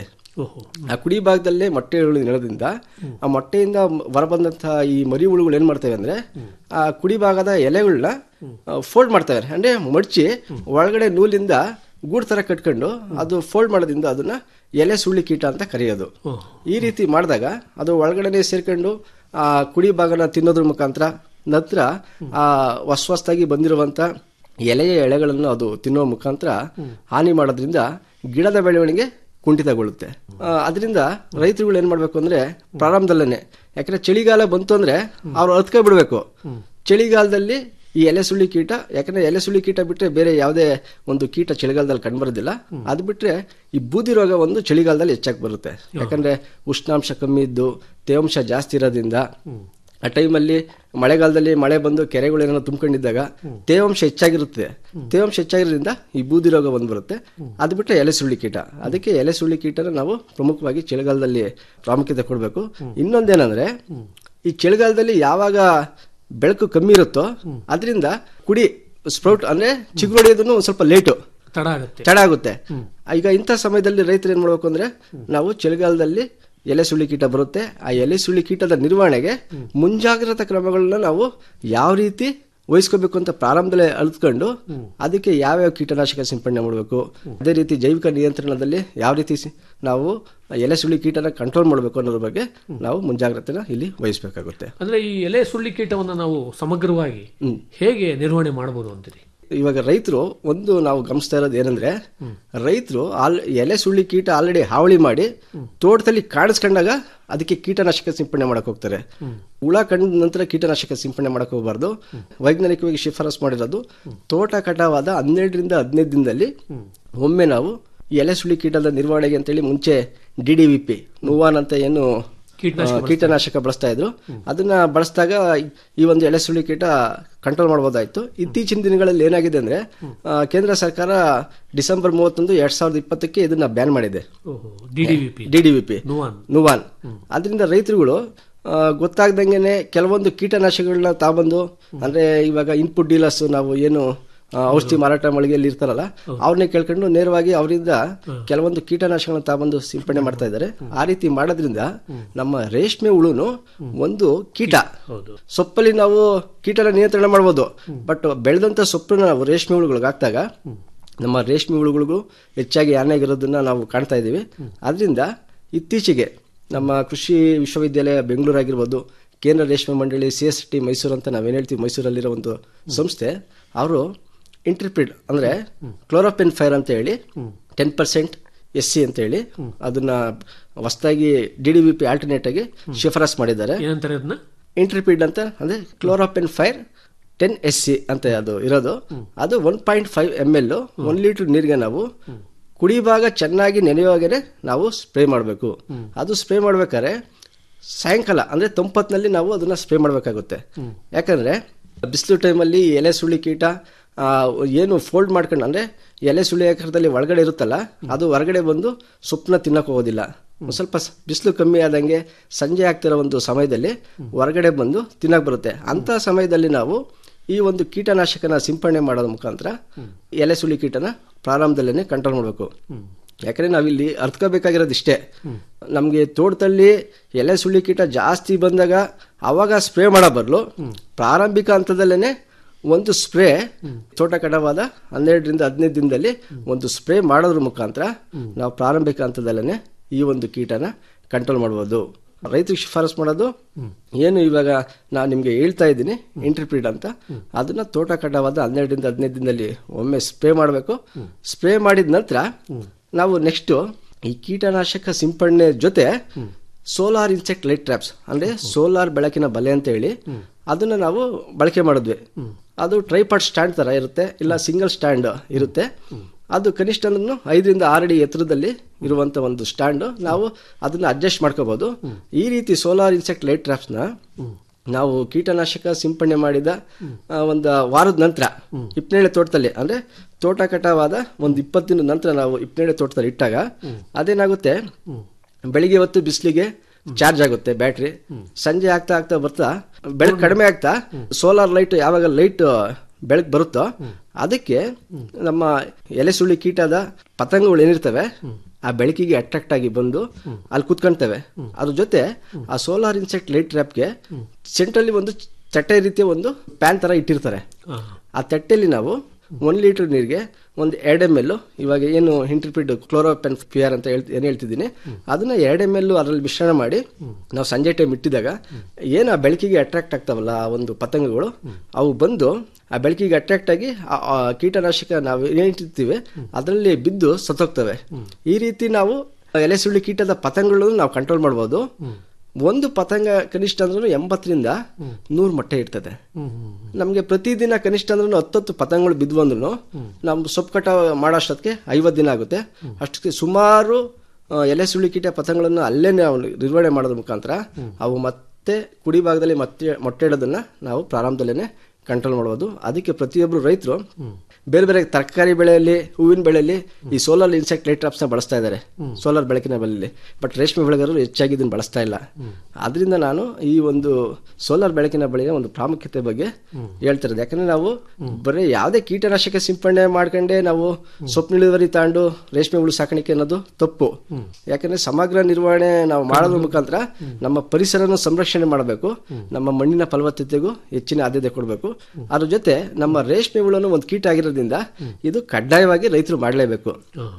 ಆ ಕುಡಿ ಭಾಗದಲ್ಲೇ ಮೊಟ್ಟೆಗಳು ಇರೋದ್ರಿಂದ ಆ ಮೊಟ್ಟೆಯಿಂದ ಹೊರಬಂದಂತಹ ಈ ಮರಿ ಹುಳುಗಳು ಏನ್ ಮಾಡ್ತವೆ ಅಂದ್ರೆ ಆ ಕುಡಿ ಭಾಗದ ಎಲೆಗಳನ್ನ ಫೋಲ್ಡ್ ಮಾಡ್ತವೆ ಅಂದ್ರೆ ಮಡ್ಚಿ ಒಳಗಡೆ ನೂಲಿಂದ ಗೂಡ್ ತರ ಕಟ್ಕೊಂಡು ಅದು ಫೋಲ್ಡ್ ಮಾಡೋದ್ರಿಂದ ಅದನ್ನ ಎಲೆ ಸುಳ್ಳಿ ಕೀಟ ಅಂತ ಕರೆಯೋದು ಈ ರೀತಿ ಮಾಡಿದಾಗ ಅದು ಒಳಗಡೆನೆ ಸೇರ್ಕೊಂಡು ಆ ಕುಡಿ ಭಾಗನ ತಿನ್ನೋದ್ರ ಮುಖಾಂತರ ನಂತರ ಆ ಹೊಸ ಹೊಸದಾಗಿ ಬಂದಿರುವಂತ ಎಲೆಯ ಎಳೆಗಳನ್ನು ಅದು ತಿನ್ನೋ ಮುಖಾಂತರ ಹಾನಿ ಮಾಡೋದ್ರಿಂದ ಗಿಡದ ಬೆಳವಣಿಗೆ ಕುಂಠಿತಗೊಳ್ಳುತ್ತೆ ಆ, ಅದರಿಂದ ರೈತರುಗಳು ಏನ್ ಮಾಡ್ಬೇಕು ಅಂದ್ರೆ ಪ್ರಾರಂಭದಲ್ಲೇನೆ ಯಾಕಂದ್ರೆ ಚಳಿಗಾಲ ಬಂತು ಅಂದ್ರೆ ಅವ್ರು ಅದ್ಕ ಬಿಡ್ಬೇಕು ಚಳಿಗಾಲದಲ್ಲಿ ಈ ಎಲೆ ಸುಳ್ಳಿ ಕೀಟ ಯಾಕಂದ್ರೆ ಎಲೆ ಸುಳ್ಳಿ ಕೀಟ ಬಿಟ್ರೆ ಬೇರೆ ಯಾವುದೇ ಒಂದು ಕೀಟ ಚಳಿಗಾಲದಲ್ಲಿ ಕಂಡುಬರೋದಿಲ್ಲ ಅದು ಬಿಟ್ರೆ ಈ ಬೂದಿ ರೋಗ ಒಂದು ಚಳಿಗಾಲದಲ್ಲಿ ಹೆಚ್ಚಾಗಿ ಬರುತ್ತೆ ಯಾಕಂದ್ರೆ ಉಷ್ಣಾಂಶ ಕಮ್ಮಿ ಇದ್ದು ತೇವಾಂಶ ಜಾಸ್ತಿ ಇರೋದ್ರಿಂದ ಆ ಟೈಮಲ್ಲಿ ಮಳೆಗಾಲದಲ್ಲಿ ಮಳೆ ಬಂದು ಕೆರೆಗಳು ಏನೋ ತುಂಬಿಕೊಂಡಿದ್ದಾಗ ತೇವಾಂಶ ಹೆಚ್ಚಾಗಿರುತ್ತೆ ತೇವಾಂಶ ಹೆಚ್ಚಾಗಿರೋದ್ರಿಂದ ಈ ಬೂದಿ ರೋಗ ಬಂದು ಬರುತ್ತೆ ಅದು ಬಿಟ್ಟರೆ ಎಲೆ ಸುಳ್ಳಿ ಕೀಟ ಅದಕ್ಕೆ ಎಲೆ ಸುಳ್ಳಿ ಕೀಟನ ನಾವು ಪ್ರಮುಖವಾಗಿ ಚಳಿಗಾಲದಲ್ಲಿ ಪ್ರಾಮುಖ್ಯತೆ ಕೊಡಬೇಕು ಇನ್ನೊಂದೇನಂದ್ರೆ ಈ ಚಳಿಗಾಲದಲ್ಲಿ ಯಾವಾಗ ಬೆಳಕು ಕಮ್ಮಿ ಇರುತ್ತೋ ಅದರಿಂದ ಕುಡಿ ಸ್ಪ್ರೌಟ್ ಅಂದ್ರೆ ಚಿಗುರು ಹೊಡೆಯೋದನ್ನು ಒಂದ್ ಸ್ವಲ್ಪ ಲೇಟು ತಡ ಆಗುತ್ತೆ ತಡ ಆಗುತ್ತೆ ಈಗ ಇಂಥ ಸಮಯದಲ್ಲಿ ರೈತರು ಏನ್ ಮಾಡ್ಬೇಕು ಅಂದ್ರೆ ನಾವು ಚಳಿಗಾಲದಲ್ಲಿ ಎಲೆ ಸುಳಿ ಕೀಟ ಬರುತ್ತೆ ಆ ಎಲೆ ಸುಳಿ ಕೀಟದ ನಿರ್ವಹಣೆಗೆ ಮುಂಜಾಗ್ರತಾ ಕ್ರಮಗಳನ್ನ ನಾವು ಯಾವ ರೀತಿ ವಹಿಸ್ಕೋಬೇಕು ಅಂತ ಪ್ರಾರಂಭದಲ್ಲೇ ಅಳಿದುಕೊಂಡು ಅದಕ್ಕೆ ಯಾವ್ಯಾವ ಕೀಟನಾಶಕ ಸಿಂಪಡಣೆ ಮಾಡಬೇಕು ಅದೇ ರೀತಿ ಜೈವಿಕ ನಿಯಂತ್ರಣದಲ್ಲಿ ಯಾವ ರೀತಿ ಸಿ- ನಾವು ಎಲೆ ಸುಳಿ ಕೀಟನ ಕಂಟ್ರೋಲ್ ಮಾಡಬೇಕು ಅನ್ನೋದ್ರ ಬಗ್ಗೆ ನಾವು ಮುಂಜಾಗ್ರತೆನ ಇಲ್ಲಿ ವಹಿಸಬೇಕಾಗುತ್ತೆ ಅಂದ್ರೆ ಈ ಎಲೆ ಸುಳ್ಳಿ ಕೀಟವನ್ನ ನಾವು ಸಮಗ್ರವಾಗಿ ಹೇಗೆ ನಿರ್ವಹಣೆ ಮಾಡಬಹುದು ಅಂತೀರಿ ಇವಾಗ ರೈತರು ಒಂದು ನಾವು ಗಮನಿಸ್ತಾ ಇರೋದು ಏನಂದ್ರೆ ರೈತರು ಆಲ್ ಎಲೆ ಸುಳ್ಳಿ ಕೀಟ ಆಲ್ರೆಡಿ ಹಾವಳಿ ಮಾಡಿ ತೋಟದಲ್ಲಿ ಕಾಣಿಸ್ಕೊಂಡಾಗ ಅದಕ್ಕೆ ಕೀಟನಾಶಕ ಸಿಂಪಡಣೆ ಮಾಡಕ್ ಹೋಗ್ತಾರೆ ಹುಳ ಕಂಡ ನಂತರ ಕೀಟನಾಶಕ ಸಿಂಪಡಣೆ ಮಾಡಕ್ ಹೋಗಬಾರ್ದು ವೈಜ್ಞಾನಿಕವಾಗಿ ಶಿಫಾರಸ್ ಮಾಡಿರೋದು ತೋಟ ಕಟಾವಾದ ಹನ್ನೆರಡರಿಂದ ಹದಿನೈದು ದಿನದಲ್ಲಿ ಒಮ್ಮೆ ನಾವು ಈ ಎಲೆ ಸುಳಿ ಕೀಟದ ನಿರ್ವಹಣೆಗೆ ಅಂತೇಳಿ ಮುಂಚೆ D D V P Nuvan ಅಂತ ಏನು ಕೀಟನಾಶಕ ಆ, ಕೀಟನಾಶಕ ಬಳಸ್ತಾ ಇದ್ರು ಅದನ್ನ ಬಳಸಿದಾಗ ಈ ಒಂದು ಎಲೆ ಸುಳಿ ಕೀಟ ಕಂಟ್ರೋಲ್ ಮಾಡಬಹುದಾಯ್ತು ಇತ್ತೀಚಿನ ದಿನಗಳಲ್ಲಿ ಏನಾಗಿದೆ ಅಂದ್ರೆ ಆ, ಕೇಂದ್ರ ಸರ್ಕಾರ ಡಿಸೆಂಬರ್ ಮೂವತ್ತೊಂದು ಎರಡ್ ಸಾವಿರದ ಇಪ್ಪತ್ತಕ್ಕೆ ಇದನ್ನ ಬ್ಯಾನ್ ಮಾಡಿದೆ DDVP. ಡಿಡಿವಿಪಿ ನುವಾನ್. ನುವಾನ್ ಅದರಿಂದ ರೈತರುಗಳು ಆ, ಗೊತ್ತಾಗ್ದಂಗೆನೆ ಕೆಲವೊಂದು ಕೀಟನಾಶಕಗಳನ್ನ ತಾಬಂದು ಅಂದ್ರೆ ಇವಾಗ ಇನ್ಪುಟ್ ಡೀಲರ್ಸ್ ನಾವು ಏನು ಆ, ಔಷಧಿ ಮಾರಾಟ ಮಳಿಗೆಯಲ್ಲಿ ಇರ್ತಾರಲ್ಲ ಅವ್ರನ್ನೇ ಕೇಳ್ಕೊಂಡು ನೇರವಾಗಿ ಅವರಿಂದ ಕೆಲವೊಂದು ಕೀಟನಾಶಕಗಳನ್ನ ತಾಬಂದು ಸಿಂಪಡಣೆ ಮಾಡ್ತಾ ಇದ್ದಾರೆ ಆ ರೀತಿ ಮಾಡೋದ್ರಿಂದ ನಮ್ಮ ರೇಷ್ಮೆ ಹುಳುನು ಒಂದು ಕೀಟ ಸೊಪ್ಪಲ್ಲಿ ನಾವು ಕೀಟನ ನಿಯಂತ್ರಣ ಮಾಡ್ಬೋದು ಬಟ್ ಬೆಳೆದಂತ ಸೊಪ್ಪನ್ನ ನಾವು ರೇಷ್ಮೆ ಹುಳುಗಳಿಗೆ ಹಾಕ್ದಾಗ ನಮ್ಮ ರೇಷ್ಮೆ ಹುಳುಗಳಿಗೂ ಹೆಚ್ಚಾಗಿ ಹಾನಿಯಾಗಿರೋದನ್ನ ನಾವು ಕಾಣ್ತಾ ಇದ್ದೀವಿ ಅದರಿಂದ ಇತ್ತೀಚೆಗೆ ನಮ್ಮ ಕೃಷಿ ವಿಶ್ವವಿದ್ಯಾಲಯ ಬೆಂಗಳೂರು ಆಗಿರ್ಬೋದು ಕೇಂದ್ರ ರೇಷ್ಮೆ ಮಂಡಳಿ ಸಿ ಎಸ್ ಟಿ ಮೈಸೂರು ಅಂತ ನಾವೇನು ಹೇಳ್ತೀವಿ ಮೈಸೂರಲ್ಲಿರೋ ಒಂದು ಸಂಸ್ಥೆ ಅವರು ಇಂಟರ್ಪ್ರಿಡ್ ಅಂದ್ರೆ ಕ್ಲೋರೋಪೆನ್ ಫೈರ್ ಅಂತ ಹೇಳಿ ಟೆನ್ ಪರ್ಸೆಂಟ್ ಎಸ್ ಸಿ ಅಂತ ಹೇಳಿ ಅದನ್ನ ಹೊಸದಾಗಿ D D V P alternate ಆಗಿ ಶಿಫಾರಸ್ ಮಾಡಿದ್ದಾರೆ ಏನಂತಾರೆ ಅದನ್ನ ಇಂಟರ್ಪಿಡ್ ಅಂತ ಅಂದ್ರೆ chlorfenapyr ten S C ಅಂತ ಅದು ಇರೋದು ಅದು one point five M L one litre ನೀರಿಗೆ ನಾವು ಕುಡಿಯುವಾಗ ಚೆನ್ನಾಗಿ ನೆನೆಯುವಾಗನೆ ನಾವು ಸ್ಪ್ರೇ ಮಾಡಬೇಕು ಅದು ಸ್ಪ್ರೇ ಮಾಡ್ಬೇಕಾದ್ರೆ ಸಾಯಂಕಾಲ ಅಂದ್ರೆ ತಂಪತ್ನಲ್ಲಿ ನಾವು ಅದನ್ನ ಸ್ಪ್ರೇ ಮಾಡಬೇಕಾಗುತ್ತೆ ಯಾಕಂದ್ರೆ ಬಿಸಿಲು ಟೈಮಲ್ಲಿ ಎಲೆ ಸುಳಿ ಕೀಟ ಆ, ಏನು ಫೋಲ್ಡ್ ಮಾಡ್ಕೊಂಡು ಅಂದ್ರೆ ಎಲೆ ಸುಳಿ ಆಕಾರದಲ್ಲಿ ಒಳಗಡೆ ಇರುತ್ತಲ್ಲ ಅದು ಹೊರಗಡೆ ಬಂದು ಸೊಪ್ಪನ್ನ ತಿನ್ನಕ್ ಹೋಗೋದಿಲ್ಲ ಒಂದ್ ಸ್ವಲ್ಪ ಸ- ಬಿಸಿಲು ಕಮ್ಮಿ ಆದಂಗೆ ಸಂಜೆ ಆಗ್ತಿರೋ ಒಂದು ಸಮಯದಲ್ಲಿ ಹೊರಗಡೆ ಬಂದು ತಿನ್ನಕ್ ಬರುತ್ತೆ ಅಂತ ಸಮಯದಲ್ಲಿ ನಾವು ಈ ಒಂದು ಕೀಟನಾಶಕನ ಸಿಂಪಡಣೆ ಮಾಡೋದ್ರ ಮುಖಾಂತರ ಎಲೆ ಸುಳಿ ಕೀಟನ ಪ್ರಾರಂಭದಲ್ಲೇ ಕಂಟ್ರೋಲ್ ಮಾಡಬೇಕು ಯಾಕಂದ್ರೆ ನಾವಿಲ್ಲಿ ಅರ್ತ್ಕೋಬೇಕಾಗಿರೋದು ಇಷ್ಟೇ ನಮಗೆ ತೋಟದಲ್ಲಿ ಎಲೆ ಸುಳಿ ಕೀಟ ಜಾಸ್ತಿ ಬಂದಾಗ ಅವಾಗ ಸ್ಪ್ರೇ ಮಾಡೋ ಬದಲು ಪ್ರಾರಂಭಿಕ ಹಂತದಲ್ಲೇನೆ ಒಂದು ಸ್ಪ್ರೇ ತೋಟ ಕಟಾವಾದ ಹನ್ನೆರಡರಿಂದ ಹದಿನೈದು ದಿನದಲ್ಲಿ ಒಂದು ಸ್ಪ್ರೇ ಮಾಡೋದ್ರ ಮುಖಾಂತರ ನಾವು ಪ್ರಾರಂಭಿಕ ಹಂತದಲ್ಲೇನೆ ಈ ಒಂದು ಕೀಟನ ಕಂಟ್ರೋಲ್ ಮಾಡ್ಬೋದು ರೈತರಿಗೆ ಶಿಫಾರಸ್ ಮಾಡೋದು ಏನು ಇವಾಗ ನಾನು ನಿಮ್ಗೆ ಹೇಳ್ತಾ ಇದ್ದೀನಿ ಇಂಟರ್ಪ್ರಿಡ್ ಅಂತ ಅದನ್ನ ತೋಟ ಕಟಾವಾದ ಹನ್ನೆರಡರಿಂದ ಹದಿನೈದು ದಿನದಲ್ಲಿ ಒಮ್ಮೆ ಸ್ಪ್ರೇ ಮಾಡಬೇಕು ಸ್ಪ್ರೇ ಮಾಡಿದ ನಂತರ ನಾವು ನೆಕ್ಸ್ಟ್ ಈ ಕೀಟನಾಶಕ ಸಿಂಪಡಣೆ ಜೊತೆ ಸೋಲಾರ್ ಇನ್ಸೆಕ್ಟ್ ಲೈಟ್ ಟ್ರಾಪ್ಸ್ ಅಂದ್ರೆ ಸೋಲಾರ್ ಬೆಳಕಿನ ಬಲೆ ಅಂತ ಹೇಳಿ ಅದನ್ನ ನಾವು ಬಳಕೆ ಮಾಡಿದ್ವಿ ಅದು ಟ್ರೈಪಾಡ್ ಸ್ಟ್ಯಾಂಡ್ ತರ ಇರುತ್ತೆ ಇಲ್ಲ ಸಿಂಗಲ್ ಸ್ಟ್ಯಾಂಡ್ ಇರುತ್ತೆ ಅದು ಕನಿಷ್ಠ ಅಂದ್ರೂ ಐದರಿಂದ ಆರು ಅಡಿ ಎತ್ತರದಲ್ಲಿ ಇರುವಂತ ಒಂದು ಸ್ಟ್ಯಾಂಡ್ ನಾವು ಅದನ್ನ ಅಡ್ಜಸ್ಟ್ ಮಾಡ್ಕೋಬಹುದು ಈ ರೀತಿ ಸೋಲಾರ್ ಇನ್ಸೆಕ್ಟ್ ಲೈಟ್ ಟ್ರಾಪ್ಸ್ ನ ನಾವು ಕೀಟನಾಶಕ ಸಿಂಪಡಣೆ ಮಾಡಿದ ಆ, ಒಂದು ವಾರದ ನಂತರ ಇಪ್ಪನೇಳೆ ತೋಟದಲ್ಲಿ ಅಂದ್ರೆ ತೋಟ ಕಟಾವಾದ ಒಂದು ಇಪ್ಪತ್ತು ದಿನದ ನಂತರ ನಾವು ಇಪ್ಪನೇಳೆ ತೋಟದಲ್ಲಿ ಇಟ್ಟಾಗ ಅದೇನಾಗುತ್ತೆ ಬೆಳಿಗ್ಗೆ ಹೊತ್ತು ಬಿಸಿಲಿಗೆ ಚಾರ್ಜ್ ಆಗುತ್ತೆ ಬ್ಯಾಟ್ರಿ ಸಂಜೆ ಆಗ್ತಾ ಆಗ್ತಾ ಬರ್ತಾ ಬೆಳಕು ಕಡಿಮೆ ಆಗ್ತಾ ಸೋಲಾರ್ ಲೈಟ್ ಯಾವಾಗ ಲೈಟ್ ಬೆಳಕು ಬರುತ್ತೋ ಅದಕ್ಕೆ ನಮ್ಮ ಎಲೆ ಸುಳಿ ಕೀಟದ ಪತಂಗಗಳು ಏನಿರ್ತವೆ ಆ ಬೆಳಕಿಗೆ ಅಟ್ರಾಕ್ಟ್ ಆಗಿ ಬಂದು ಅಲ್ಲಿ ಕುತ್ಕೊಂತವೆ ಅದ್ರ ಜೊತೆ ಆ ಸೋಲಾರ್ ಇನ್ಸೆಕ್ಟ್ ಲೈಟ್ ಟ್ರ್ಯಾಪ್ಗೆ ಸೆಂಟ್ರಲ್ಲಿ ಒಂದು ತಟ್ಟೆ ರೀತಿಯ ಒಂದು ಪ್ಯಾನ್ ತರ ಇಟ್ಟಿರ್ತಾರೆ ಆ ತಟ್ಟೆಯಲ್ಲಿ ನಾವು ಒಂದ್ ಲೀಟರ್ ನೀರಿಗೆ ಒಂದು ಎರಡು ಎಮ್ ಎಲ್ ಇವಾಗ ಏನು ಇಂಟರ್ಪಿಡ್ ಕ್ಲೋರೋಪೆನ್ ಪಿಯರ್ ಅಂತ ಹೇಳ್ತಿ ಏನು ಹೇಳ್ತಿದ್ದೀನಿ ಅದನ್ನ ಎರಡು ಎಮ್ ಎಲ್ ಅದರಲ್ಲಿ ಮಿಶ್ರಣ ಮಾಡಿ ನಾವು ಸಂಜೆ ಟೈಮ್ ಇಟ್ಟಿದಾಗ ಏನು ಆ ಬೆಳಕಿಗೆ ಅಟ್ರಾಕ್ಟ್ ಆಗ್ತಾವಲ್ಲ ಆ ಒಂದು ಪತಂಗಗಳು ಅವು ಬಂದು ಆ ಬೆಳಕಿಗೆ ಅಟ್ರಾಕ್ಟ್ ಆಗಿ ಆ- ಆ ಕೀಟನಾಶಕ ನಾವು ಏನಿಟ್ಟಿರ್ತೀವಿ ಅದರಲ್ಲಿ ಬಿದ್ದು ಸತ್ತೋಗ್ತವೆ ಈ ರೀತಿ ನಾವು ಎಲೆ ಸುಳ್ಳಿ ಕೀಟದ ಪತಂಗಗಳನ್ನು ನಾವು ಕಂಟ್ರೋಲ್ ಮಾಡ್ಬೋದು ಒಂದು ಪತಂಗ ಕನಿಷ್ಠ ಅಂದ್ರೂ ಎಂಬತ್ತರಿಂದ ನೂರು ಮೊಟ್ಟೆ ಇರ್ತದೆ ನಮಗೆ ಪ್ರತಿದಿನ ಕನಿಷ್ಠ ಅಂದ್ರೂ ಹತ್ತತ್ತು ಪತಂಗಗಳು ಬಿದ್ವು ಅಂದ್ರೂ ನಮ್ಮ ಸೊಪ್ಪು ಕಟಾವು ಮಾಡೋಷ್ಟೊತ್ತಿಗೆ ಐವತ್ತು ದಿನ ಆಗುತ್ತೆ ಅಷ್ಟಕ್ಕೆ ಸುಮಾರು ಆ, ಎಲೆ ಸುಳಿ ಕೀಟ ಪತಂಗಗಳನ್ನು ಅಲ್ಲೇ ನಾವು ನಿರ್ವಹಣೆ ಮಾಡೋದ್ರ ಮುಖಾಂತರ ಅವು ಮತ್ತೆ ಕುಡಿ ಭಾಗದಲ್ಲಿ ಮತ್ತೆ ಮೊಟ್ಟೆ ಇಡೋದನ್ನ ನಾವು ಪ್ರಾರಂಭದಲ್ಲೇ ಕಂಟ್ರೋಲ್ ಮಾಡ್ಬೋದು ಅದಕ್ಕೆ ಪ್ರತಿಯೊಬ್ಬರು ರೈತರು ಬೇರೆ ಬೇರೆ ತರಕಾರಿ ಬೆಳೆಯಲ್ಲಿ ಹೂವಿನ ಬೆಳೆಯಲ್ಲಿ ಈ ಸೋಲಾರ್ ಇನ್ಸೆಕ್ಟ್ ಲೈಟ್ ಟ್ರಾಪ್ಸ್ ನ ಬಳಸ್ತಾ ಇದ್ದಾರೆ ಸೋಲಾರ್ ಬೆಳಕಿನ ಬೆಲೆಯಲ್ಲಿ ಬಟ್ ರೇಷ್ಮೆ ಬೆಳೆಗಾರರು ಹೆಚ್ಚಾಗಿ ಇದನ್ನು ಬಳಸ್ತಾ ಇಲ್ಲ ಅದರಿಂದ ನಾನು ಈ ಒಂದು ಸೋಲಾರ್ ಬೆಳಕಿನ ಬೆಳೆಯ ಒಂದು ಪ್ರಾಮುಖ್ಯತೆ ಬಗ್ಗೆ ಹೇಳ್ತಿರೋದು ಯಾಕಂದ್ರೆ ನಾವು ಬರೀ ಯಾವುದೇ ಕೀಟನಾಶಕ ಸಿಂಪಡಣೆ ಮಾಡ್ಕೊಂಡೇ ನಾವು ಸೊಪ್ಪು ಇಳುವರಿ ತಾಂಡು ರೇಷ್ಮೆ ಹುಳು ಸಾಕಾಣಿಕೆ ಅನ್ನೋದು ತಪ್ಪು ಯಾಕಂದ್ರೆ ಸಮಗ್ರ ನಿರ್ವಹಣೆ ನಾವು ಮಾಡೋದ್ರ ಮುಖಾಂತರ ನಮ್ಮ ಪರಿಸರನ ಸಂರಕ್ಷಣೆ ಮಾಡಬೇಕು ನಮ್ಮ ಮಣ್ಣಿನ ಫಲವತ್ತತೆಗೂ ಹೆಚ್ಚಿನ ಆದ್ಯತೆ ಕೊಡಬೇಕು ಅದ್ರ ಜೊತೆ ನಮ್ಮ ರೇಷ್ಮೆ ಹುಳನು ಒಂದು ಕೀಟ ಆಗಿರೋದ್ರಿಂದ ಇದು ಕಡ್ಡಾಯವಾಗಿ ರೈತರು ಮಾಡಲೇಬೇಕು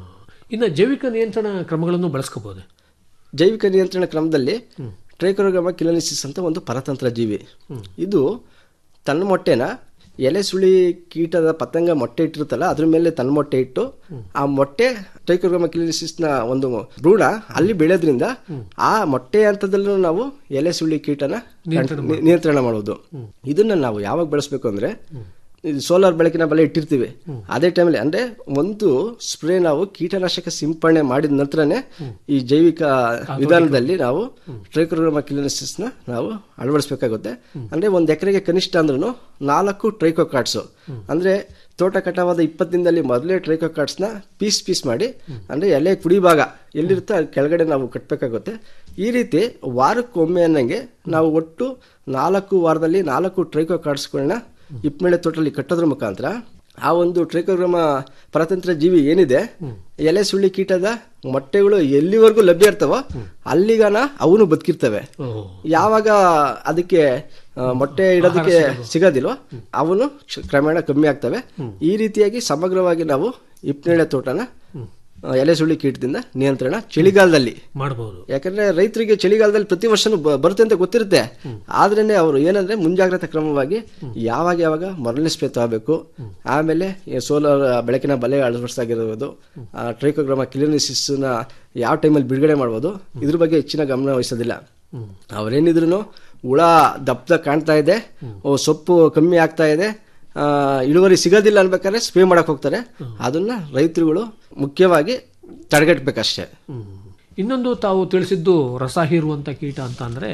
ಇನ್ನು ಜೈವಿಕ ನಿಯಂತ್ರಣ ಕ್ರಮಗಳನ್ನು ಬಳಸ್ಕೋಬಹುದು ಜೈವಿಕ ನಿಯಂತ್ರಣ ಕ್ರಮದಲ್ಲಿ ಟ್ರೈಕೋಗ್ರಾಮ ಕಿಲೋನಿಸಿಸ್ ಅಂತ ಒಂದು ಪರತಂತ್ರ ಜೀವಿ ಇದು ತನ್ನ ಮೊಟ್ಟೆನ ಎಲೆ ಸುಳಿ ಕೀಟದ ಪತಂಗ ಮೊಟ್ಟೆ ಇಟ್ಟಿರುತ್ತಲ್ಲ ಅದ್ರ ಮೇಲೆ ತನ್ನ ಮೊಟ್ಟೆ ಇಟ್ಟು ಆ ಮೊಟ್ಟೆ ಟ್ರೈಕೋಗ್ರಾಮ ಕಿಲೋನಿಸಿಸ್ನ ಒಂದು ಭ್ರೂಣ ಅಲ್ಲಿ ಬೆಳೆಯೋದ್ರಿಂದ ಆ ಮೊಟ್ಟೆ ಹಂತದಲ್ಲೂ ನಾವು ಎಲೆ ಸುಳಿ ಕೀಟನ ನಿಯಂತ್ರಣ ಕಂಟ್- ನಿಯಂತ್ರಣ ಮಾಡೋದು ಇದನ್ನ ನಾವು ಯಾವಾಗ ಬೆಳೆಸ್ಬೇಕು ಅಂದ್ರೆ ಇದು ಸೋಲಾರ್ ಬೆಳಕಿನ ಬಲೆ ಇಟ್ಟಿರ್ತೀವಿ ಅದೇ ಟೈಮಲ್ಲಿ ಅಂದ್ರೆ ಒಂದು ಸ್ಪ್ರೇ ನಾವು ಕೀಟನಾಶಕ ಸಿಂಪಡಣೆ ಮಾಡಿದ ನಂತರನೇ ಈ ಜೈವಿಕ ವಿಧಾನದಲ್ಲಿ ನಾವು ಟ್ರೈಕೋಗ್ರಾಮ ನ ನಾವು ಅಳವಡಿಸಬೇಕಾಗುತ್ತೆ ಅಂದ್ರೆ ಒಂದ್ ಎಕರೆಗೆ ಕನಿಷ್ಠ ಅಂದ್ರೂ ನಾಲ್ಕು ಟ್ರೈಕೋ ಕಾರ್ಡ್ಸ್ ಅಂದ್ರೆ ತೋಟ ಕಟಾವಾದ ಇಪ್ಪತ್ತು ದಿನದಲ್ಲಿ ಮೊದಲೇ ಟ್ರೈಕೋ ನ ಪೀಸ್ ಪೀಸ್ ಮಾಡಿ ಅಂದ್ರೆ ಎಲೆ ಕುಡಿ ಭಾಗ ಎಲ್ಲಿರುತ್ತೆ ಅಲ್ಲಿ ಕೆಳಗಡೆ ನಾವು ಕಟ್ಟಬೇಕಾಗುತ್ತೆ ಈ ರೀತಿ ವಾರಕ್ಕೊಮ್ಮೆ ಅನ್ನಂಗೆ ನಾವು ಒಟ್ಟು ನಾಲ್ಕು ವಾರದಲ್ಲಿ ನಾಲ್ಕು ಟ್ರೈಕೋ ಕಾರ್ಡ್ಸ್ಗಳನ್ನ ಇಪ್ಪಮೇಳೆ ತೋಟದಲ್ಲಿ ಕಟ್ಟೋದ್ರ ಮುಖಾಂತರ ಆ ಒಂದು ಟ್ರೈಕೋಗ್ರಾಮ ಪರತಂತ್ರ ಜೀವಿ ಏನಿದೆ ಎಲೆ ಸುಳ್ಳಿ ಕೀಟದ ಮೊಟ್ಟೆಗಳು ಎಲ್ಲಿವರೆಗೂ ಲಭ್ಯ ಇರ್ತಾವೋ ಅಲ್ಲಿಗಾನ ಅವನು ಬದುಕಿರ್ತವೆ ಯಾವಾಗ ಅದಕ್ಕೆ ಆ, ಮೊಟ್ಟೆ ಇಡೋದಕ್ಕೆ ಸಿಗೋದಿಲ್ವೋ ಅವನು ಕ್ಷ- ಕ್ರಮೇಣ ಕಮ್ಮಿ ಆಗ್ತವೆ ಈ ರೀತಿಯಾಗಿ ಸಮಗ್ರವಾಗಿ ನಾವು ಇಪ್ಪನೇಳೆ ತೋಟನ ಆ, ಎಲೆ ಸುಳ್ಳಿ ಕೀಟದಿಂದ ನಿಯಂತ್ರಣ ಚಳಿಗಾಲದಲ್ಲಿ ಮಾಡಬಹುದು ಯಾಕಂದ್ರೆ ರೈತರಿಗೆ ಚಳಿಗಾಲದಲ್ಲಿ ಪ್ರತಿ ವರ್ಷನೂ ಬ- ಬರುತ್ತೆ ಅಂತ ಗೊತ್ತಿರುತ್ತೆ ಆದ್ರೇನೆ ಅವರು ಏನಂದ್ರೆ ಮುಂಜಾಗ್ರತಾ ಕ್ರಮವಾಗಿ ಯಾವಾಗ ಯಾವಾಗ ಮರಳಿನ ಸ್ಪ್ರೇ ತಗೋಬೇಕು ಆಮೇಲೆ ಸೋಲಾರ್ ಬೆಳಕಿನ ಬಲೆ ಅಳವಡಿಸಾಗಿರ್ಬೋದು ಟ್ರೈಕೋಗ್ರಾಮ ನ ಯಾವ ಟೈಮಲ್ಲಿ ಬಿಡುಗಡೆ ಮಾಡ್ಬೋದು ಇದ್ರ ಬಗ್ಗೆ ಹೆಚ್ಚಿನ ಗಮನ ವಹಿಸೋದಿಲ್ಲ ಅವ್ರೇನಿದ್ರು ಹುಳ ದಪ್ಪ ಕಾಣ್ತಾ ಇದೆ ಓ ಸೊಪ್ಪು ಕಮ್ಮಿ ಆಗ್ತಾ ಇದೆ ಆ, ಇಳುವರಿ ಸಿಗೋದಿಲ್ಲ ಅನ್ಬೇಕಾದ್ರೆ ಸ್ಪ್ರೇ ಮಾಡಕ್ ಹೋಗ್ತಾರೆ ಅದನ್ನ ರೈತರುಗಳು ಮುಖ್ಯವಾಗಿ ತಡೆಗಟ್ಟಬೇಕಷ್ಟೇ ಇನ್ನೊಂದು ತಾವು ತಿಳಿಸಿದ್ದು ರಸ ಹೀರುವಂತ ಕೀಟ ಅಂತ ಅಂದ್ರೆ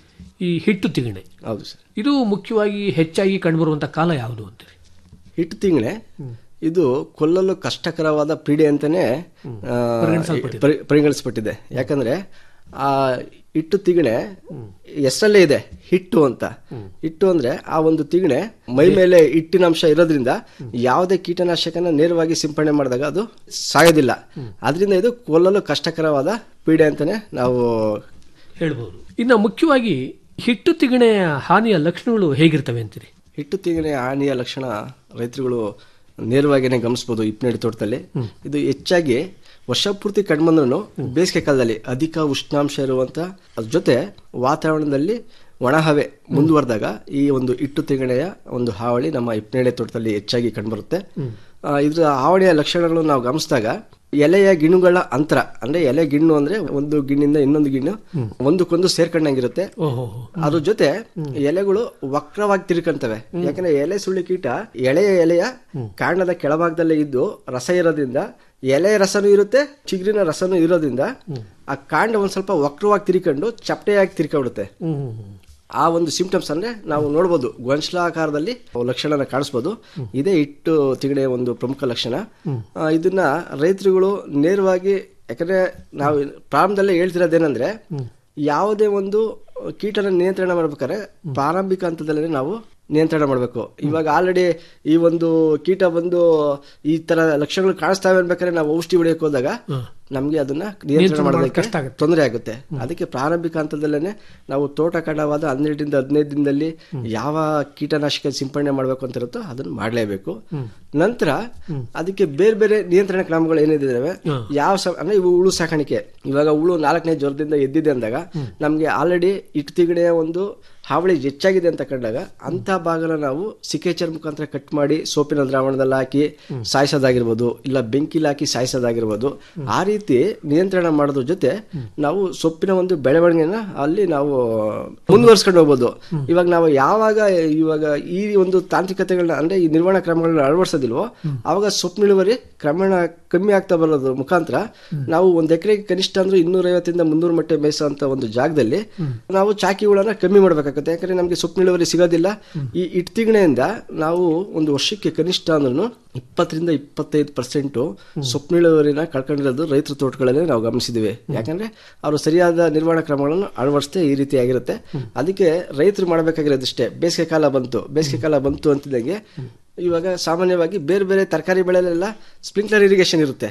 ಈ ಹಿಟ್ಟು ತಿಗಣೆ ಹೌದು ಸರ್ ಇದು ಮುಖ್ಯವಾಗಿ ಹೆಚ್ಚಾಗಿ ಕಂಡುಬರುವಂತ ಕಾಲ ಯಾವುದು ಅಂತೀರಿ ಹಿಟ್ಟು ತಿಂಗಳೇ ಇದು ಕೊಲ್ಲಲು ಕಷ್ಟಕರವಾದ ಪೀಡೆ ಅಂತಾನೆ ಆ, ಪರಿಗಣಿಸಲ್ಪಟ್ಟಿದೆ. ಪರಿ- ಪರಿಗಣಿಸಲ್ಪಟ್ಟಿದೆ ಯಾಕಂದ್ರೆ ಆ ಹಿಟ್ಟು ತಿಗಣೆ ಹೆಸರಲ್ಲೇ ಇದೆ ಹಿಟ್ಟು ಅಂತ ಹಿಟ್ಟು ಅಂದ್ರೆ ಆ ಒಂದು ತಿಗಣೆ ಮೈ ಮೇಲೆ ಹಿಟ್ಟಿನ ಅಂಶ ಇರೋದ್ರಿಂದ ಯಾವುದೇ ಕೀಟನಾಶಕನ ನೇರವಾಗಿ ಸಿಂಪಡಣೆ ಮಾಡಿದಾಗ ಅದು ಸಾಯೋದಿಲ್ಲ ಅದರಿಂದ ಇದು ಕೊಲ್ಲಲು ಕಷ್ಟಕರವಾದ ಪೀಡೆ ಅಂತಾನೆ ನಾವು ಹೇಳ್ಬೋದು ಇನ್ನು ಮುಖ್ಯವಾಗಿ ಹಿಟ್ಟು ತಿಗಣೆಯ ಹಾನಿಯ ಲಕ್ಷಣಗಳು ಹೇಗಿರ್ತವೆ ಅಂತೀರಿ ಹಿಟ್ಟು ತಿಂಗನೆ ಹಾನಿಯ ಲಕ್ಷಣ ರೈತರುಗಳು ನೇರವಾಗಿನೇ ಗಮನಿಸಬಹುದು ಇಪ್ಪನೇಡಿ ತೋಟದಲ್ಲಿ ಇದು ಹೆಚ್ಚಾಗಿ ವರ್ಷ ಪೂರ್ತಿ ಕಂಡುಬಂದ್ರೂ ಬೇಸಿಗೆ ಕಾಲದಲ್ಲಿ ಅಧಿಕ ಉಷ್ಣಾಂಶ ಇರುವಂತ ಅದ್ರ ಜೊತೆ ವಾತಾವರಣದಲ್ಲಿ ಒಣಹವೆ ಮುಂದುವರೆದಾಗ ಈ ಒಂದು ಹಿಟ್ಟು ತಿಂಗಣೆಯ ಒಂದು ಹಾವಳಿ ನಮ್ಮ ಇಪ್ಪನೇಳೆ ತೋಟದಲ್ಲಿ ಹೆಚ್ಚಾಗಿ ಕಂಡುಬರುತ್ತೆ ಆ, ಇದ್ರ ಹಾವಳಿಯ ಲಕ್ಷಣಗಳು ನಾವು ಗಮನಿಸಿದಾಗ ಎಲೆಯ ಗಿಣ್ಣುಗಳ ಅಂತರ ಅಂದ್ರೆ ಎಲೆ ಗಿಣ್ಣು ಅಂದ್ರೆ ಒಂದು ಗಿಣ್ಣಿಂದ ಇನ್ನೊಂದು ಗಿಣ್ಣು ಒಂದಕ್ಕೊಂದು ಸೇರ್ಕೊಂಡಂಗಿರುತ್ತೆ ಓಹೋ ಅದ್ರ ಜೊತೆ ಎಲೆಗಳು ವಕ್ರವಾಗಿ ತಿರ್ಕಂತವೆ ಯಾಕಂದ್ರೆ ಎಲೆ ಸುಳ್ಳಿ ಕೀಟ ಎಳೆಯ ಎಲೆಯ ಕಾಂಡದ ಕೆಳಭಾಗದಲ್ಲೇ ಇದ್ದು ರಸ ಇರೋದ್ರಿಂದ ಎಲೆ ರಸನೂ ಇರುತ್ತೆ ಚಿಗುರಿನ ರಸನೂ ಇರೋದ್ರಿಂದ ಆ ಕಾಂಡ ಒಂದ್ ಸ್ವಲ್ಪ ವಕ್ರವಾಗಿ ತಿರ್ಕೊಂಡು ಚಪ್ಪಟೆಯಾಗಿ ತಿರ್ಕೊಂಡ್ಬಿಡುತ್ತೆ ಆ ಒಂದು ಸಿಂಪ್ಟಮ್ಸ್ ಅಂದ್ರೆ ನಾವು ನೋಡ್ಬೋದು ಗೊಂಚಲಾಕಾರದಲ್ಲಿ ಲಕ್ಷಣನ ಕಾಣಿಸ್ಬೋದು ಇದೇ ಹಿಟ್ಟು ತಿಗಣೆಯ ಒಂದು ಪ್ರಮುಖ ಲಕ್ಷಣ ಆ, ಇದನ್ನ ರೈತರುಗಳು ನೇರವಾಗಿ ಯಾಕಂದ್ರೆ ನಾವು ಪ್ರಾರಂಭದಲ್ಲೇ ಹೇಳ್ತಿರೋದೇನಂದ್ರೆ ಯಾವುದೇ ಒಂದು ಕೀಟನ ನಿಯಂತ್ರಣ ಮಾಡ್ಬೇಕಾದ್ರೆ ಪ್ರಾರಂಭಿಕ ಹಂತದಲ್ಲೇ ನಾವು ನಿಯಂತ್ರಣ ಮಾಡಬೇಕು ಇವಾಗ ಆಲ್ರೆಡಿ ಈ ಒಂದು ಕೀಟ ಬಂದು ಈ ತರ ಲಕ್ಷಣಗಳು ಕಾಣಿಸ್ತಾವೆ ಅನ್ಬೇಕಾದ್ರೆ ನಾವು ಔಷಧಿ ಹೊಡೆಯಕ್ಕೆ ಹೋದಾಗ ನಮ್ಗೆ ಅದನ್ನ ನಿಯಂತ್ರಣ ನಿಯಂತ್ರಣ ಮಾಡೋದು ಮಾಡೋದಕ್ಕೆ ಕಷ್ಟ ಆಗುತ್ತೆ. ತೊಂದರೆ ಆಗುತ್ತೆ ಅದಕ್ಕೆ ಪ್ರಾರಂಭಿಕ ಹಂತದಲ್ಲೇನೆ ನಾವು ತೋಟ ಕಟಾವಾದ ಹನ್ನೆರಡರಿಂದ ಹದಿನೈದು ದಿನದಲ್ಲಿ ಯಾವ ಕೀಟನಾಶಕ ಸಿಂಪಡಣೆ ಮಾಡಬೇಕು ಅಂತ ಇರುತ್ತೋ ಅದನ್ನ ಮಾಡಲೇಬೇಕು ನಂತರ ಅದಕ್ಕೆ ಬೇರೆ ಬೇರೆ ನಿಯಂತ್ರಣ ಕ್ರಮಗಳು ಏನಿದಾವೆ ಯಾವ ಸ- ಅಂದ್ರೆ ಇವು ಹುಳು ಸಾಕಾಣಿಕೆ ಇವಾಗ ಹುಳು ನಾಲ್ಕನೇ ಜ್ವರದಿಂದ ಎದ್ದಿದೆ ಅಂದಾಗ ನಮ್ಗೆ ಆಲ್ರೆಡಿ ಇಟ್ಟು ತಿಗಣೆಯ ಒಂದು ಹಾವಳಿ ಹೆಚ್ಚಾಗಿದೆ ಅಂತ ಕಂಡಾಗ ಅಂತ ಭಾಗನ ನಾವು ಸಿಕೇಚರ್ ಮುಖಾಂತರ ಕಟ್ ಮಾಡಿ ಸೋಪಿನ ದ್ರಾವಣದಲ್ಲಿ ಹಾಕಿ ಸಾಯಿಸೋದಾಗಿರ್ಬೋದು ಇಲ್ಲ ಬೆಂಕಿಲಿ ಹಾಕಿ ಸಾಯಿಸೋದಾಗಿರ್ಬೋದು ಆ ರೀತಿ ನಿಯಂತ್ರಣ ಮಾಡೋದ್ರ ಜೊತೆ ನಾವು ಸೊಪ್ಪಿನ ಒಂದು ಬೆಳವಣಿಗೆನ ಅಲ್ಲಿ ನಾವು ಮುಂದುವರ್ಸ್ಕೊಂಡು ಹೋಗ್ಬೋದು ಇವಾಗ ನಾವು ಯಾವಾಗ ಇವಾಗ ಈ ಒಂದು ತಾಂತ್ರಿಕತೆಗಳನ್ನ ಅಂದ್ರೆ ಈ ನಿರ್ವಹಣಾ ಕ್ರಮಗಳನ್ನ ಅಳವಡಿಸೋದಿಲ್ವೋ ಅವಾಗ ಸೊಪ್ಪಿನ ಇಳುವರಿ ಕ್ರಮೇಣ ಕಮ್ಮಿ ಆಗ್ತಾ ಬರೋದ್ರ ಮುಖಾಂತರ ನಾವು ಒಂದ್ ಎಕರೆಗೆ ಕನಿಷ್ಠ ಅಂದ್ರೆ ಇನ್ನೂರ ಐವತ್ತರಿಂದ ಮುನ್ನೂರು ಮಟ್ಟೆ ಮೇಯಿಸೋ ಅಂತ ಒಂದು ಜಾಗದಲ್ಲಿ ನಾವು ಚಾಕಿ ಹುಳನ ಕಮ್ಮಿ ಮಾಡ್ಬೇಕಾಗುತ್ತೆ ಮಾಡಬೇಕಾಗುತ್ತೆ ಯಾಕಂದ್ರೆ ನಮಗೆ ಸೊಪ್ಪು ಇಳುವರಿ ಸಿಗೋದಿಲ್ಲ ಈ ಇಟ್ತಿಗಣೆಯಿಂದ ನಾವು ಒಂದು ವರ್ಷಕ್ಕೆ ಕನಿಷ್ಠ ಅಂದ್ರೂ ಇಪ್ಪತ್ತರಿಂದ ಇಪ್ಪತ್ತೈದು ಪರ್ಸೆಂಟ್ ಸೊಪ್ಪು ಇಳುವರಿನ ಕಳ್ಕೊಂಡಿರೋದು ರೈತರ ತೋಟಗಳಲ್ಲಿ ನಾವು ಗಮನಿಸಿದ್ದೀವಿ ಯಾಕಂದ್ರೆ ಅವರು ಸರಿಯಾದ ನಿರ್ವಹಣಾ ಕ್ರಮಗಳನ್ನು ಅಳವಡಿಸದೆ ಈ ರೀತಿ ಆಗಿರುತ್ತೆ ಅದಕ್ಕೆ ರೈತರು ಮಾಡಬೇಕಾಗಿರೋದಿಷ್ಟೇ ಬೇಸಿಗೆ ಕಾಲ ಬಂತು ಬೇಸಿಗೆ ಕಾಲ ಬಂತು ಅಂತಿದ್ದಂಗೆ ಇವಾಗ ಸಾಮಾನ್ಯವಾಗಿ ಬೇರೆ ಬೇರೆ ತರಕಾರಿ ಬೆಳೆಲೆಲ್ಲ ಸ್ಪ್ರಿಂಕ್ಲರ್ ಇರಿಗೇಷನ್ ಇರುತ್ತೆ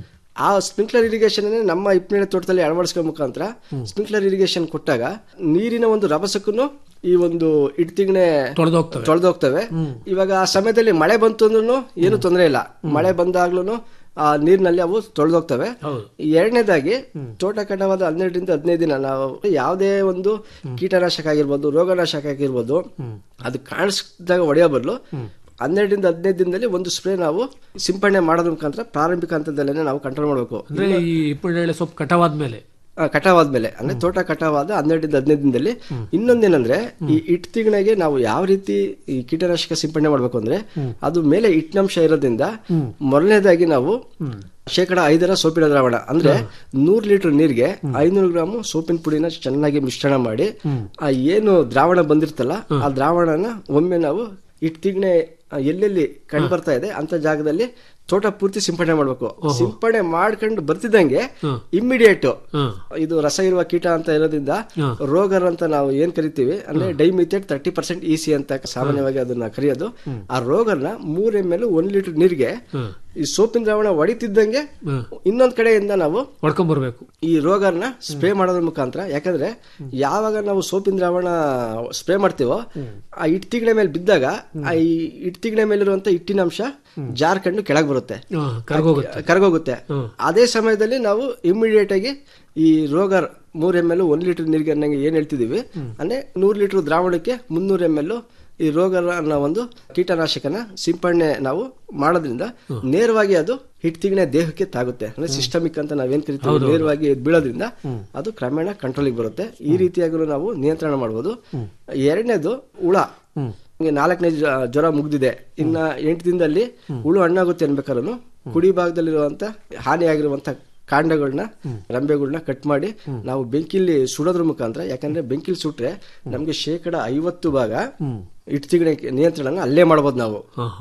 ಆ ಸ್ಪ್ರಿಂಕ್ಲರ್ ಇರಿಗೇಷನ್ ನಮ್ಮ ಇಪ್ಪನೇಳೆ ತೋಟದಲ್ಲಿ ಅಳವಡಿಸ್ಕೋ ಮುಖಾಂತರ ಸ್ಪ್ರಿಂಕ್ಲರ್ ಇರಿಗೇಷನ್ ಕೊಟ್ಟಾಗ ನೀರಿನ ಒಂದು ರಭಸಕ್ಕೂ ಈ ಒಂದು ಇಡ್ತಿಗಣೆ ತೊಳೆದೋಗ್ತವೆ ತೊಳೆದೋಗ್ತವೆ ಇವಾಗ ಆ ಸಮಯದಲ್ಲಿ ಮಳೆ ಬಂತು ಅಂದ್ರೂ ಏನು ತೊಂದರೆ ಇಲ್ಲ ಮಳೆ ಬಂದಾಗ್ಲೂ ಆ ನೀರಿನಲ್ಲಿ ಅವು ತೊಳೆದೋಗ್ತವೆ ಎರಡನೇದಾಗಿ ತೋಟ ಕಟಾವಾದ ಹನ್ನೆರಡರಿಂದ ಹದಿನೈದು ದಿನ ನಾವು ಯಾವುದೇ ಒಂದು ಕೀಟನಾಶಕ ಆಗಿರ್ಬೋದು ರೋಗನಾಶಕ ಆಗಿರ್ಬೋದು ಅದು ಕಾಣಿಸಿದಾಗ ಹೊಡೆಯೋ ಬದಲು ಹನ್ನೆರಡರಿಂದ ಹದಿನೈದು ದಿನದಲ್ಲಿ ಒಂದು ಸ್ಪ್ರೇ ನಾವು ಸಿಂಪಡಣೆ ಮಾಡೋದ್ರ ಮುಖಾಂತರ ಪ್ರಾರಂಭಿಕ ಹಂತದಲ್ಲೇ ನಾವು ಕಂಟ್ರೋಲ್ ಮಾಡಬೇಕು ಅಂದ್ರೆ ಈ ಇಪ್ಪಣ್ಣೆಳೆ ಸೊಪ್ಪು ಕಟಾವಾದ್ಮೇಲೆ ಕಟಾವಾದ್ಮೇಲೆ ಅಂದ್ರೆ ತೋಟ ಕಟಾವಾದ ಹನ್ನೆರಡರಿಂದ ಹದಿನೈದು ದಿನದಲ್ಲಿ ಇನ್ನೊಂದೇನಂದ್ರೆ ಈ ಇಟ್ ತಿಂಗಳಿಗೆ ನಾವು ಯಾವ ರೀತಿ ಈ ಕೀಟನಾಶಕ ಸಿಂಪಡಣೆ ಮಾಡ್ಬೇಕು ಅಂದ್ರೆ ಅದು ಮೇಲೆ ಇಟ್ನಂಶ ಇರೋದ್ರಿಂದ ಮೊದಲನೇದಾಗಿ ನಾವು ಶೇಕಡ ಐದರ ಸೋಪಿನ ದ್ರಾವಣ ಅಂದ್ರೆ ನೂರ್ ಲೀಟರ್ ನೀರಿಗೆ ಐನೂರು ಗ್ರಾಮ್ ಸೋಪಿನ ಪುಡಿನ ಚೆನ್ನಾಗಿ ಮಿಶ್ರಣ ಮಾಡಿ ಆ ಏನು ದ್ರಾವಣ ಬಂದಿರ್ತಲ್ಲ ಆ ದ್ರಾವಣನ ಒಮ್ಮೆ ನಾವು ಇಟ್ ತಿಂಗಣೆ ಎಲ್ಲೆಲ್ಲಿ ಕಂಡು ಬರ್ತಾ ಇದೆ ಅಂತ ಜಾಗದಲ್ಲಿ ತೋಟ ಪೂರ್ತಿ ಸಿಂಪಡಣೆ ಮಾಡ್ಬೇಕು ಸಿಂಪಡಣೆ ಮಾಡ್ಕೊಂಡು ಬರ್ತಿದ್ದಂಗೆ ಇಮ್ಮಿಡಿಯೇಟ್ ಇದು ರಸ ಇರುವ ಕೀಟ ಅಂತ ಇರೋದ್ರಿಂದ ರೋಗರ್ ಅಂತ ನಾವು ಏನ್ ಕರಿತೀವಿ ಅಂದ್ರೆ ಡೈಮಿಥೇಟ್ ತರ್ಟಿ ಪರ್ಸೆಂಟ್ ಇಸಿ ಅಂತ ಸಾಮಾನ್ಯವಾಗಿ ಅದನ್ನ ಕರೆಯೋದು ಆ ರೋಗರ್ನ ಮೂರ್ ಎಮ್ ಎಲ್ ಒಂದ್ ಲೀಟರ್ ನೀರಿಗೆ ಈ ಸೋಪಿನ ದ್ರಾವಣ ಹೊಡಿತಿದ್ದಂಗೆ ಇನ್ನೊಂದ್ ಕಡೆಯಿಂದ ನಾವು ಹೊಡ್ಕೊಂಡ್ ಬರ್ಬೇಕು ಈ ರೋಗರ್ನ ಸ್ಪ್ರೇ ಮಾಡೋದ್ರ ಮುಖಾಂತರ ಯಾಕಂದ್ರೆ ಯಾವಾಗ ನಾವು ಸೋಪಿನ ದ್ರಾವಣ ಸ್ಪ್ರೇ ಮಾಡ್ತೀವೋ ಆ ಇಟ್ಟಿಗಣೆ ಮೇಲೆ ಬಿದ್ದಾಗ ಆ ಈ ಇಟ್ಟಿಗಣೆ ಮೇಲಿರುವಂತ ಹಿಟ್ಟಿನ ಅಂಶ ಜಾರ್ಕೊಂಡು ಕೆಳಗೆ ಬರುತ್ತೆ ಕರ್ಗೋಗುತ್ತೆ ಕರಗೋಗುತ್ತೆ ಅದೇ ಸಮಯದಲ್ಲಿ ನಾವು ಇಮಿಡಿಯೇಟ್ ಆಗಿ ಈ ರೋಗರ್ ಮೂರ್ ಎಮ್ ಎಲ್ ಒಂದ್ ಲೀಟರ್ ನೀರಿಗೆ ಅನ್ನಂಗೆ ಏನ್ ಹೇಳ್ತಿದೀವಿ ಅಂದ್ರೆ ನೂರ್ ಲೀಟರ್ ದ್ರಾವಣಕ್ಕೆ ಮುನ್ನೂರ ಎಮ್ ಎಲ್ ಈ ರೋಗರ ಅನ್ನೋ ಒಂದು ಕೀಟನಾಶಕನ ಸಿಂಪಡಣೆ ನಾವು ಮಾಡೋದ್ರಿಂದ ನೇರವಾಗಿ ಅದು ಹಿಟ್ತಿಗಣೆ ದೇಹಕ್ಕೆ ತಾಗುತ್ತೆ ಅಂದ್ರೆ ಸಿಸ್ಟಮಿಕ್ ಅಂತ ನಾವೇನ್ ಕರಿತೀವಿ ನೇರವಾಗಿ ಬೀಳೋದ್ರಿಂದ ಅದು ಕ್ರಮೇಣ ಕಂಟ್ರೋಲಿಗೆ ಬರುತ್ತೆ ಈ ರೀತಿಯಾಗಿ ನಾವು ನಿಯಂತ್ರಣ ಮಾಡಬಹುದು ಎರಡನೇದು ಹುಳ ನಿಮ್ಗೆ ನಾಲ್ಕನೇ ಜ್ವ- ಜ್ವರ ಮುಗ್ದಿದೆ ಇನ್ನ ಎಂಟು ದಿನದಲ್ಲಿ ಹುಳು ಹಣ್ಣಾಗುತ್ತೆ ಅನ್ಬೇಕಾದ್ರೂ ಕುಡಿ ಭಾಗದಲ್ಲಿರುವಂತ ಹಾನಿಯಾಗಿರುವಂತ ಕಾಂಡಗಳನ್ನ ರಂಬೆಗಳನ್ನ ಕಟ್ ಮಾಡಿ ನಾವು ಬೆಂಕಿಲಿ ಸುಡೋದ್ರ ಮುಖಾಂತರ ಯಾಕಂದ್ರೆ ಬೆಂಕಿಲಿ ಸುಟ್ರೆ ನಮ್ಗೆ ಶೇಕಡ ಐವತ್ತು ಭಾಗ ಇಟ್ತಿಗಣೆ ನಿಯಂತ್ರಣ ಅಲ್ಲೇ ಮಾಡ್ಬೋದು ನಾವು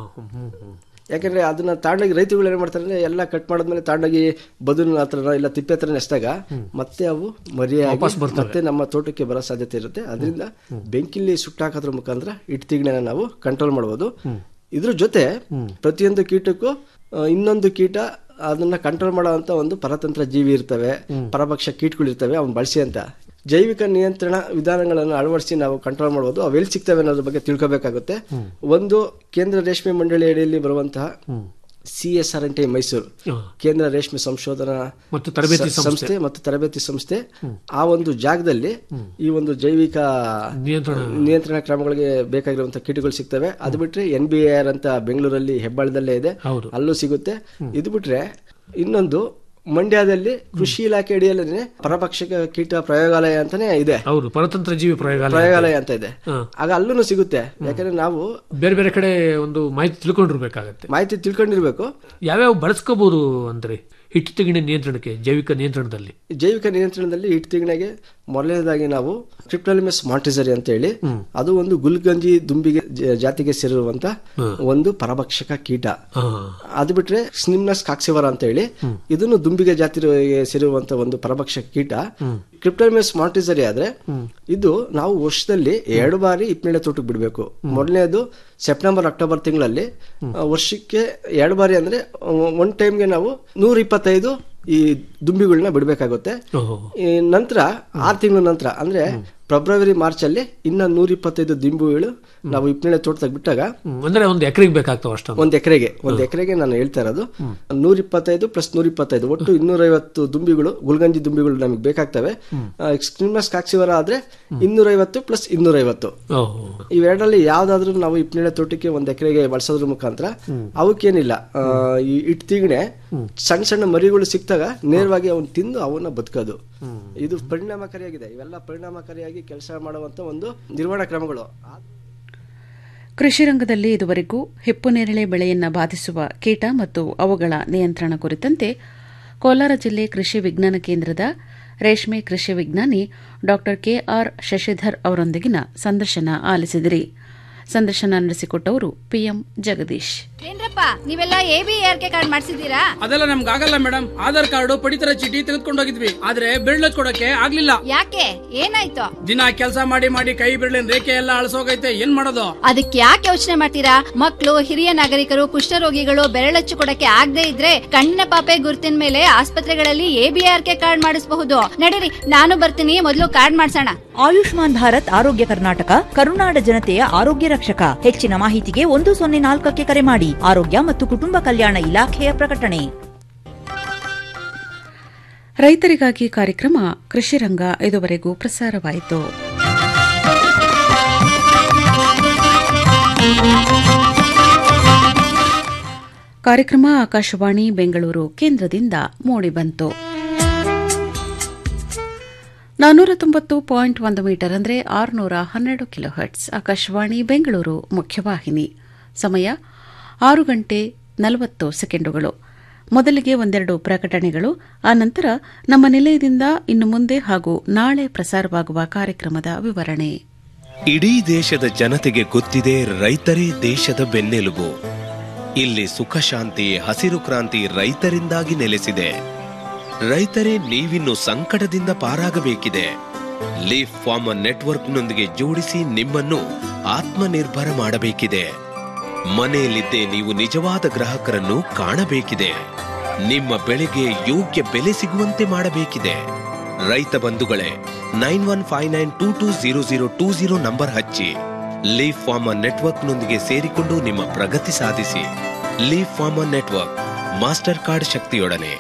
ಯಾಕಂದ್ರೆ ಅದನ್ನ ತಾಂಡೋಗಿ ರೈತರುಗಳು ಏನ್ ಮಾಡ್ತಾರೆ ಅಂದ್ರೆ ಎಲ್ಲ ಕಟ್ ಮಾಡಿದ್ಮೇಲೆ ತಾಂಡೋಗಿ ಬದುನ ಹತ್ರ ಇಲ್ಲ ತಿಪ್ಪೆ ಹತ್ರ ಎಸ್ದಾಗ ಮತ್ತೆ ಅವು ಮರಿಯಾಗಿ ವಾಪಸ್ ಬರ್ತವೆ. ಮತ್ತೆ ನಮ್ಮ ತೋಟಕ್ಕೆ ಬರೋ ಸಾಧ್ಯತೆ ಇರುತ್ತೆ ಅದರಿಂದ ಬೆಂಕಿಲಿ ಸುಟ್ಟಾಕೋದ್ರ ಮುಖಾಂತರ ಇಟ್ತಿಗಣೆನ ನಾವು ಕಂಟ್ರೋಲ್ ಮಾಡಬಹುದು ಇದ್ರ ಜೊತೆ ಪ್ರತಿಯೊಂದು ಕೀಟಕ್ಕೂ ಆ, ಇನ್ನೊಂದು ಕೀಟ ಅದನ್ನ ಕಂಟ್ರೋಲ್ ಮಾಡುವಂತ ಒಂದು ಪರತಂತ್ರ ಜೀವಿ ಇರ್ತವೆ ಪರಭಕ್ಷ ಕೀಟಗಳು ಇರ್ತವೆ ಅವನ್ ಬಳಸಿ ಅಂತ ಜೈವಿಕ ನಿಯಂತ್ರಣ ವಿಧಾನಗಳನ್ನು ಅಳವಡಿಸಿ ನಾವು ಕಂಟ್ರೋಲ್ ಮಾಡಬಹುದು ಅವೆಲ್ಲಿ ಸಿಗ್ತವೆ ಅನ್ನೋದ್ರ ಬಗ್ಗೆ ತಿಳ್ಕೊಬೇಕಾಗುತ್ತೆ ಒಂದು ಕೇಂದ್ರ ರೇಷ್ಮೆ ಮಂಡಳಿ ಅಡಿಯಲ್ಲಿ ಬರುವಂತಹ C S R N T Mysuru ಕೇಂದ್ರ ರೇಷ್ಮೆ ಸಂಶೋಧನಾ ಮತ್ತು ತರಬೇತಿ ಸ- ಸಂಸ್ಥೆ ಮತ್ತು ತರಬೇತಿ ಸಂಸ್ಥೆ ಆ ಒಂದು ಜಾಗದಲ್ಲಿ ಈ ಒಂದು ಜೈವಿಕ ನಿಯಂತ್ರಣ ನಿಯಂತ್ರಣ ಕ್ರಮಗಳಿಗೆ ಬೇಕಾಗಿರುವಂತಹ ಕೀಟಗಳು ಸಿಗ್ತವೆ ಅದು ಬಿಟ್ರೆ ಎನ್ ಬಿ ಆರ್ ಅಂತ ಬೆಂಗಳೂರಲ್ಲಿ ಹೆಬ್ಬಾಳದಲ್ಲೇ ಇದೆ ಅಲ್ಲೂ ಸಿಗುತ್ತೆ ಇದು ಬಿಟ್ರೆ ಇನ್ನೊಂದು ಮಂಡ್ಯದಲ್ಲಿ ಕೃಷಿ ಇಲಾಖೆ ಅಡಿಯಲ್ಲಿ ಪರಭಕ್ಷಕ ಕೀಟ ಪ್ರಯೋಗಾಲಯ ಅಂತಾನೆ ಇದೆ ಹೌದು ಪರತಂತ್ರ ಜೀವಿ ಪ್ರಯೋಗಾಲಯ ಪ್ರಯೋಗಾಲಯ ಅಂತ ಇದೆ ಹಾ. ಆಗ ಅಲ್ಲೂ ಸಿಗುತ್ತೆ ಯಾಕಂದ್ರೆ ನಾವು ಬೇರೆ ಬೇರೆ ಕಡೆ ಒಂದು ಮಾಹಿತಿ ತಿಳ್ಕೊಂಡಿರ್ಬೇಕಾಗತ್ತೆ ಮಾಹಿತಿ ತಿಳ್ಕೊಂಡಿರ್ಬೇಕು ಯಾವ್ಯಾವ ಬಳಸ್ಕೋಬಹುದು ಅಂದ್ರೆ ಹಿಟ್ಟು ತೆಗಿನ ನಿಯಂತ್ರಣಕ್ಕೆ ಜೈವಿಕ ನಿಯಂತ್ರಣದಲ್ಲಿ ಜೈವಿಕ ನಿಯಂತ್ರಣದಲ್ಲಿ ಹಿಟ್ಟು ತಿಗಣೆಗೆ ಮೊದಲನೇದಾಗಿ ನಾವು ಕ್ರಿಪ್ಟೋಲಿಮಸ್ ಮಾಂಟಿಸರಿ ಅಂತ ಹೇಳಿ ಅದು ಒಂದು ಗುಲ್ಗಂಜಿ ದುಂಬಿಗೆ ಜ- ಜಾತಿಗೆ ಸೇರಿರುವಂತ ಒಂದು ಪರಭಕ್ಷಕ ಕೀಟ ಅದು ಬಿಟ್ರೆ ಸ್ನಿಮ್ನಸ್ ಕಾಕ್ಸಿವರ ಅಂತ ಹೇಳಿ ಇದನ್ನು ದುಂಬಿಗೆ ಜಾತಿಗೆ ಸೇರಿರುವಂತ ಒಂದು ಪರಭಕ್ಷಕ ಕೀಟ ಕ್ರಿಪ್ಟೋಲಿಮಸ್ ಮಾಂಟಿಸರಿ ಆದ್ರೆ ಇದು ನಾವು ವರ್ಷದಲ್ಲಿ ಎರಡು ಬಾರಿ ಇಪ್ಪನೇಳೆ ತೋಟಕ್ಕೆ ಬಿಡಬೇಕು ಮೊದಲನೇದು ಸೆಪ್ಟೆಂಬರ್ ಅಕ್ಟೋಬರ್ ತಿಂಗಳಲ್ಲಿ ಆ, ವರ್ಷಕ್ಕೆ ಎರಡು ಬಾರಿ ಅಂದ್ರೆ ಒನ್ ಟೈಮ್ಗೆ ನಾವು ನೂರ ಇಪ್ಪತ್ತೈದು ಈ ದುಂಬಿಗಳನ್ನ ಬಿಡಬೇಕಾಗುತ್ತೆ ಈ ನಂತರ ಆರು ತಿಂಗಳ ನಂತರ ಅಂದ್ರೆ ಫೆಬ್ರವರಿ ಮಾರ್ಚ್ ಅಲ್ಲಿ ಇನ್ನ ನೂರ ಇಪ್ಪತ್ತೈದು ದಿಂಬುಗಳು ನಾವು ಇಪ್ಪನೇಳೆ ತೋಟದಾಗ ಬಿಟ್ಟಾಗ ಹ್ಮ್. ಅಂದ್ರೆ ಒಂದು ಎಕರೆಗೆ ಬೇಕಾಗ್ತಾವ ಅಷ್ಟೊಂದು ಒಂದ್ ಎಕರೆಗೆ ಒಂದ್ ಎಕರೆಗೆ ನಾನು ಹೇಳ್ತಾ ಇರೋದು ನೂರ ಇಪ್ಪತ್ತೈದು ಪ್ಲಸ್ ನೂರ ಇಪ್ಪತ್ತೈದು ಒಟ್ಟು ಇನ್ನೂರೈವತ್ತು ದುಂಬಿಗಳು ಗುಲ್ಗಂಜಿ ದುಂಬಿಗಳು ನಮಗೆ ಬೇಕಾಗ್ತವೆ ಸ್ಕ್ರೀನ್ಮಸ್ ಕಾಕ್ಸಿವರ ಆದ್ರೆ ಇನ್ನೂರೈವತ್ತು ಪ್ಲಸ್ ಇನ್ನೂರೈವತ್ತು ಇವೆರಡರಲ್ಲಿ ಯಾವ್ದಾದ್ರು ನಾವು ಇಪ್ಪನೇಳೆ ತೋಟಕ್ಕೆ ಒಂದ್ ಎಕರೆಗೆ ಬಳಸೋದ್ರ ಮುಖಾಂತರ ಅವಕ್ಕೇನಿಲ್ಲ ಆ, ಈ ಇಟ್ ತಿಗಣೆ ಸಣ್ಣ ಸಣ್ಣ ಮರಿಗಳು ಸಿಕ್ತಾಗ ನೇರವಾಗಿ ಅವನ್ ತಿಂದು ಅವನ್ನ ಬದುಕೋದು ಇದು ಪರಿಣಾಮಕಾರಿಯಾಗಿದೆ ಇವೆಲ್ಲ ಪರಿಣಾಮಕಾರಿಯಾಗಿ ಕೆಲಸ ಮಾಡುವಂತ ಒಂದು ನಿರ್ವಹಣಾ ಕ್ರಮಗಳು ಕೃಷಿ ರಂಗದಲ್ಲಿ ಇದುವರೆಗೂ ಹಿಪ್ಪುನೇರಳೆ ಬೆಳೆಯನ್ನು ಬಾಧಿಸುವ ಕೀಟ ಮತ್ತು ಅವುಗಳ ನಿಯಂತ್ರಣ ಕುರಿತಂತೆ ಕೋಲಾರ ಜಿಲ್ಲೆ ಕೃಷಿ ವಿಜ್ಞಾನ ಕೇಂದ್ರದ ರೇಷ್ಮೆ ಕೃಷಿ ವಿಜ್ಞಾನಿ ಡಾ ಕೆಆರ್ ಶಶಿಧರ್ ಅವರೊಂದಿಗಿನ ಸಂದರ್ಶನ ಆಲಿಸಿದಿರಿ ಸಂದರ್ಶನ ನಡೆಸಿಕೊಟ್ಟವರು ಪಿಎಂ ಜಗದೀಶ್ ಏನ್ರಪ್ಪ ನೀವೆಲ್ಲ A B R K card ಮಾಡಿಸಿದ್ದೀರಾ ಅದೆಲ್ಲ ನಮ್ಗೆ ಆಗಲ್ಲ ಮೇಡಮ್ ಆಧಾರ್ ಕಾರ್ಡು ಪಡಿತರ ಚೀಟಿ ತೆಗೆದುಕೊಂಡೋಗಿದ್ವಿ ಆದ್ರೆ ಬಿರ್ಳಚ್ ಕೊಡಕ್ಕೆ ಆಗ್ಲಿಲ್ಲ ಯಾಕೆ ಏನಾಯ್ತು ದಿನ ಕೆಲಸ ಮಾಡಿ ಮಾಡಿ ಕೈ ಬಿರ್ಳಿನ ರೇಖೆ ಎಲ್ಲ ಅಳಸೋಗೈತೆ ಏನ್ ಮಾಡೋದು ಅದಕ್ಕೆ ಯಾಕೆ ಯೋಚನೆ ಮಾಡ್ತೀರಾ ಮಕ್ಕಳು ಹಿರಿಯ ನಾಗರಿಕರು ಕುಷ್ಠರೋಗಿಗಳು ಬೆರಳಚ್ಚು ಕೊಡಕ್ಕೆ ಆಗದೆ ಇದ್ರೆ ಕಣ್ಣಿನ ಪಾಪೆ ಗುರುತಿನ ಮೇಲೆ ಆಸ್ಪತ್ರೆಗಳಲ್ಲಿ A B R K card ಮಾಡಿಸಬಹುದು ನಡೀರಿ ನಾನು ಬರ್ತೀನಿ ಮೊದಲು ಕಾರ್ಡ್ ಮಾಡ್ಸೋಣ ಆಯುಷ್ಮಾನ್ ಭಾರತ್ ಆರೋಗ್ಯ ಕರ್ನಾಟಕ ಕರುನಾಡ ಜನತೆಯ ಆರೋಗ್ಯ ರಕ್ಷಕ ಹೆಚ್ಚಿನ ಮಾಹಿತಿಗೆ ಒಂದು ಸೊನ್ನೆ ನಾಲ್ಕಕ್ಕೆ ಕರೆ ಮಾಡಿ ಆರೋಗ್ಯ ಮತ್ತು ಕುಟುಂಬ ಕಲ್ಯಾಣ ಇಲಾಖೆಯ ಪ್ರಕಟಣೆ ರೈತರಿಗಾಗಿ ಕಾರ್ಯಕ್ರಮ ಕೃಷಿ ರಂಗ ಇದುವರೆಗೂ ಪ್ರಸಾರವಾಯಿತು ಕಾರ್ಯಕ್ರಮ ಆಕಾಶವಾಣಿ ಬೆಂಗಳೂರು ಕೇಂದ್ರದಿಂದ ಮೂಡಿಬಂತು ನಾನ್ನೂರ ತೊಂಬತ್ತು ಪಾಯಿಂಟ್ ಒಂದು ಮೀಟರ್ ಅಂದರೆ ಆರುನೂರ ಹನ್ನೆರಡು ಕಿಲೋ ಹರ್ಟ್ಸ್ ಆಕಾಶವಾಣಿ ಬೆಂಗಳೂರು ಮುಖ್ಯವಾಹಿನಿ ಸಮಯ ಆರು ಗಂಟೆ ನಲವತ್ತು ಸೆಕೆಂಡುಗಳು ಮೊದಲಿಗೆ ಒಂದೆರಡು ಪ್ರಕಟಣೆಗಳು ಆನಂತರ ನಮ್ಮ ನಿಲಯದಿಂದ ಇನ್ನು ಮುಂದೆ ಹಾಗೂ ನಾಳೆ ಪ್ರಸಾರವಾಗುವ ಕಾರ್ಯಕ್ರಮದ ವಿವರಣೆ ಇಡೀ ದೇಶದ ಜನತೆಗೆ ಗೊತ್ತಿದೆ ರೈತರೇ ದೇಶದ ಬೆನ್ನೆಲುಬು ಇಲ್ಲಿ ಸುಖ ಶಾಂತಿ ಹಸಿರು ಕ್ರಾಂತಿ ರೈತರಿಂದಾಗಿ ನೆಲೆಸಿದೆ ರೈತರೇ ನೀವಿನ್ನು ಸಂಕಟದಿಂದ ಪಾರಾಗಬೇಕಿದೆ ಲೀಫ್ ಫಾರ್ಮರ್ ನೆಟ್ವರ್ಕ್ನೊಂದಿಗೆ ಜೋಡಿಸಿ ನಿಮ್ಮನ್ನು ಆತ್ಮನಿರ್ಭರ ಮಾಡಬೇಕಿದೆ ಮನೆಯಲ್ಲಿದ್ದೇ ನೀವು ನಿಜವಾದ ಗ್ರಾಹಕರನ್ನು ಕಾಣಬೇಕಿದೆ ನಿಮ್ಮ ಬೆಳೆಗೆ ಯೋಗ್ಯ ಬೆಲೆ ಸಿಗುವಂತೆ ಮಾಡಬೇಕಿದೆ ರೈತ ಬಂಧುಗಳೇ nine one five nine two two zero zero two zero number ಹಚ್ಚಿ ಲೀಫ್ ಫಾರ್ಮರ್ ನೆಟ್ವರ್ಕ್ನೊಂದಿಗೆ ಸೇರಿಕೊಂಡು ನಿಮ್ಮ ಪ್ರಗತಿ ಸಾಧಿಸಿ leaf farmer network master card ಶಕ್ತಿಯೊಡನೆ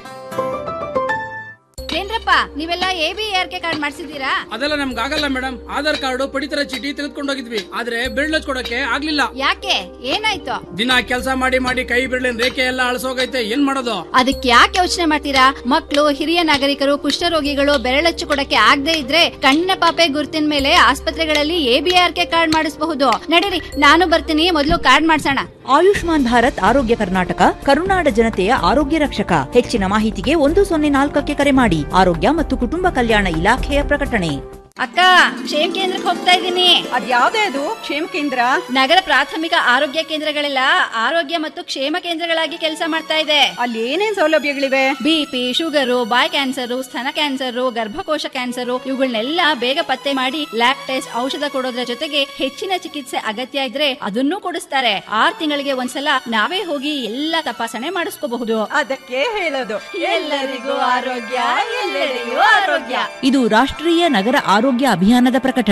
ಏನ್ರಪ್ಪ ನೀವೆಲ್ಲ A B R K card ಮಾಡಿಸಿದ್ದೀರಾ ಅದೆಲ್ಲ ನಮ್ಗೆ ಆಗಲ್ಲ ಮೇಡಮ್ ಆಧಾರ್ ಕಾರ್ಡು ಪಡಿತರ ಚೀಟಿ ತೆಗೆದುಕೊಂಡೋಗಿದ್ವಿ ಆದ್ರೆ ಬಿರ್ಳಚ್ ಕೊಡಕ್ಕೆ ಆಗ್ಲಿಲ್ಲ ಯಾಕೆ ಏನಾಯ್ತು ದಿನ ಕೆಲಸ ಮಾಡಿ ಮಾಡಿ ಕೈ ಬಿರ್ಳಿನ ರೇಖೆ ಎಲ್ಲ ಅಳಸೋಗೈತೆ ಏನ್ ಮಾಡೋದು ಅದಕ್ಕೆ ಯಾಕೆ ಯೋಚನೆ ಮಾಡ್ತೀರಾ ಮಕ್ಕಳು ಹಿರಿಯ ನಾಗರಿಕರು ಕುಷ್ಠರೋಗಿಗಳು ಬೆರಳಚ್ಚು ಕೊಡಕ್ಕೆ ಆಗದೆ ಇದ್ರೆ ಕಣ್ಣಿನ ಪಾಪೆ ಗುರುತಿನ ಮೇಲೆ ಆಸ್ಪತ್ರೆಗಳಲ್ಲಿ A B R K card ಮಾಡಿಸಬಹುದು ನಡೀರಿ ನಾನು ಬರ್ತೀನಿ ಮೊದಲು ಕಾರ್ಡ್ ಮಾಡ್ಸೋಣ ಆಯುಷ್ಮಾನ್ ಭಾರತ್ ಆರೋಗ್ಯ ಕರ್ನಾಟಕ ಕರುನಾಡ ಜನತೆಯ ಆರೋಗ್ಯ ರಕ್ಷಕ ಹೆಚ್ಚಿನ ಮಾಹಿತಿಗೆ ಒಂದು ಸೊನ್ನೆ ನಾಲ್ಕಕ್ಕೆ ಕರೆ ಮಾಡಿ ಆರೋಗ್ಯ ಮತ್ತು ಕುಟುಂಬ ಕಲ್ಯಾಣ ಇಲಾಖೆಯ ಪ್ರಕಟಣೆ ಅಕ್ಕ ಕ್ಷೇಮ ಕೇಂದ್ರಕ್ಕೆ ಹೋಗ್ತಾ ಇದ್ದೀನಿ ಅದ್ಯಾವ್ದೇ ಅದು ಕ್ಷೇಮ ಕೇಂದ್ರ ನಗರ ಪ್ರಾಥಮಿಕ ಆರೋಗ್ಯ ಕೇಂದ್ರಗಳೆಲ್ಲ ಆರೋಗ್ಯ ಮತ್ತು ಕ್ಷೇಮ ಕೇಂದ್ರಗಳಾಗಿ ಕೆಲಸ ಮಾಡ್ತಾ ಇದೆ ಅಲ್ಲಿ ಏನೇನ್ ಸೌಲಭ್ಯಗಳಿವೆ ಬಿಪಿ ಶುಗರು ಬಾಯ್ ಕ್ಯಾನ್ಸರ್ ಸ್ತನ ಕ್ಯಾನ್ಸರ್ ಗರ್ಭಕೋಶ ಕ್ಯಾನ್ಸರ್ ಇವುಗಳನ್ನೆಲ್ಲ ಬೇಗ ಪತ್ತೆ ಮಾಡಿ ಲ್ಯಾಬ್ ಟೆಸ್ಟ್ ಔಷಧ ಕೊಡೋದ್ರ ಜೊತೆಗೆ ಹೆಚ್ಚಿನ ಚಿಕಿತ್ಸೆ ಅಗತ್ಯ ಇದ್ರೆ ಅದನ್ನೂ ಕೊಡಿಸ್ತಾರೆ ಆರ್ ತಿಂಗಳಿಗೆ ಒಂದ್ಸಲ ನಾವೇ ಹೋಗಿ ಎಲ್ಲ ತಪಾಸಣೆ ಮಾಡಿಸ್ಕೋಬಹುದು ಅದಕ್ಕೆ ಹೇಳೋದು ಎಲ್ಲರಿಗೂ ಆರೋಗ್ಯ ಎಲ್ಲೆಡೆಯೂ ಆರೋಗ್ಯ ಇದು ರಾಷ್ಟ್ರೀಯ ನಗರ ಆರೋಗ್ಯ ಅಭಿಯಾನದ ಪ್ರಕಟಣೆ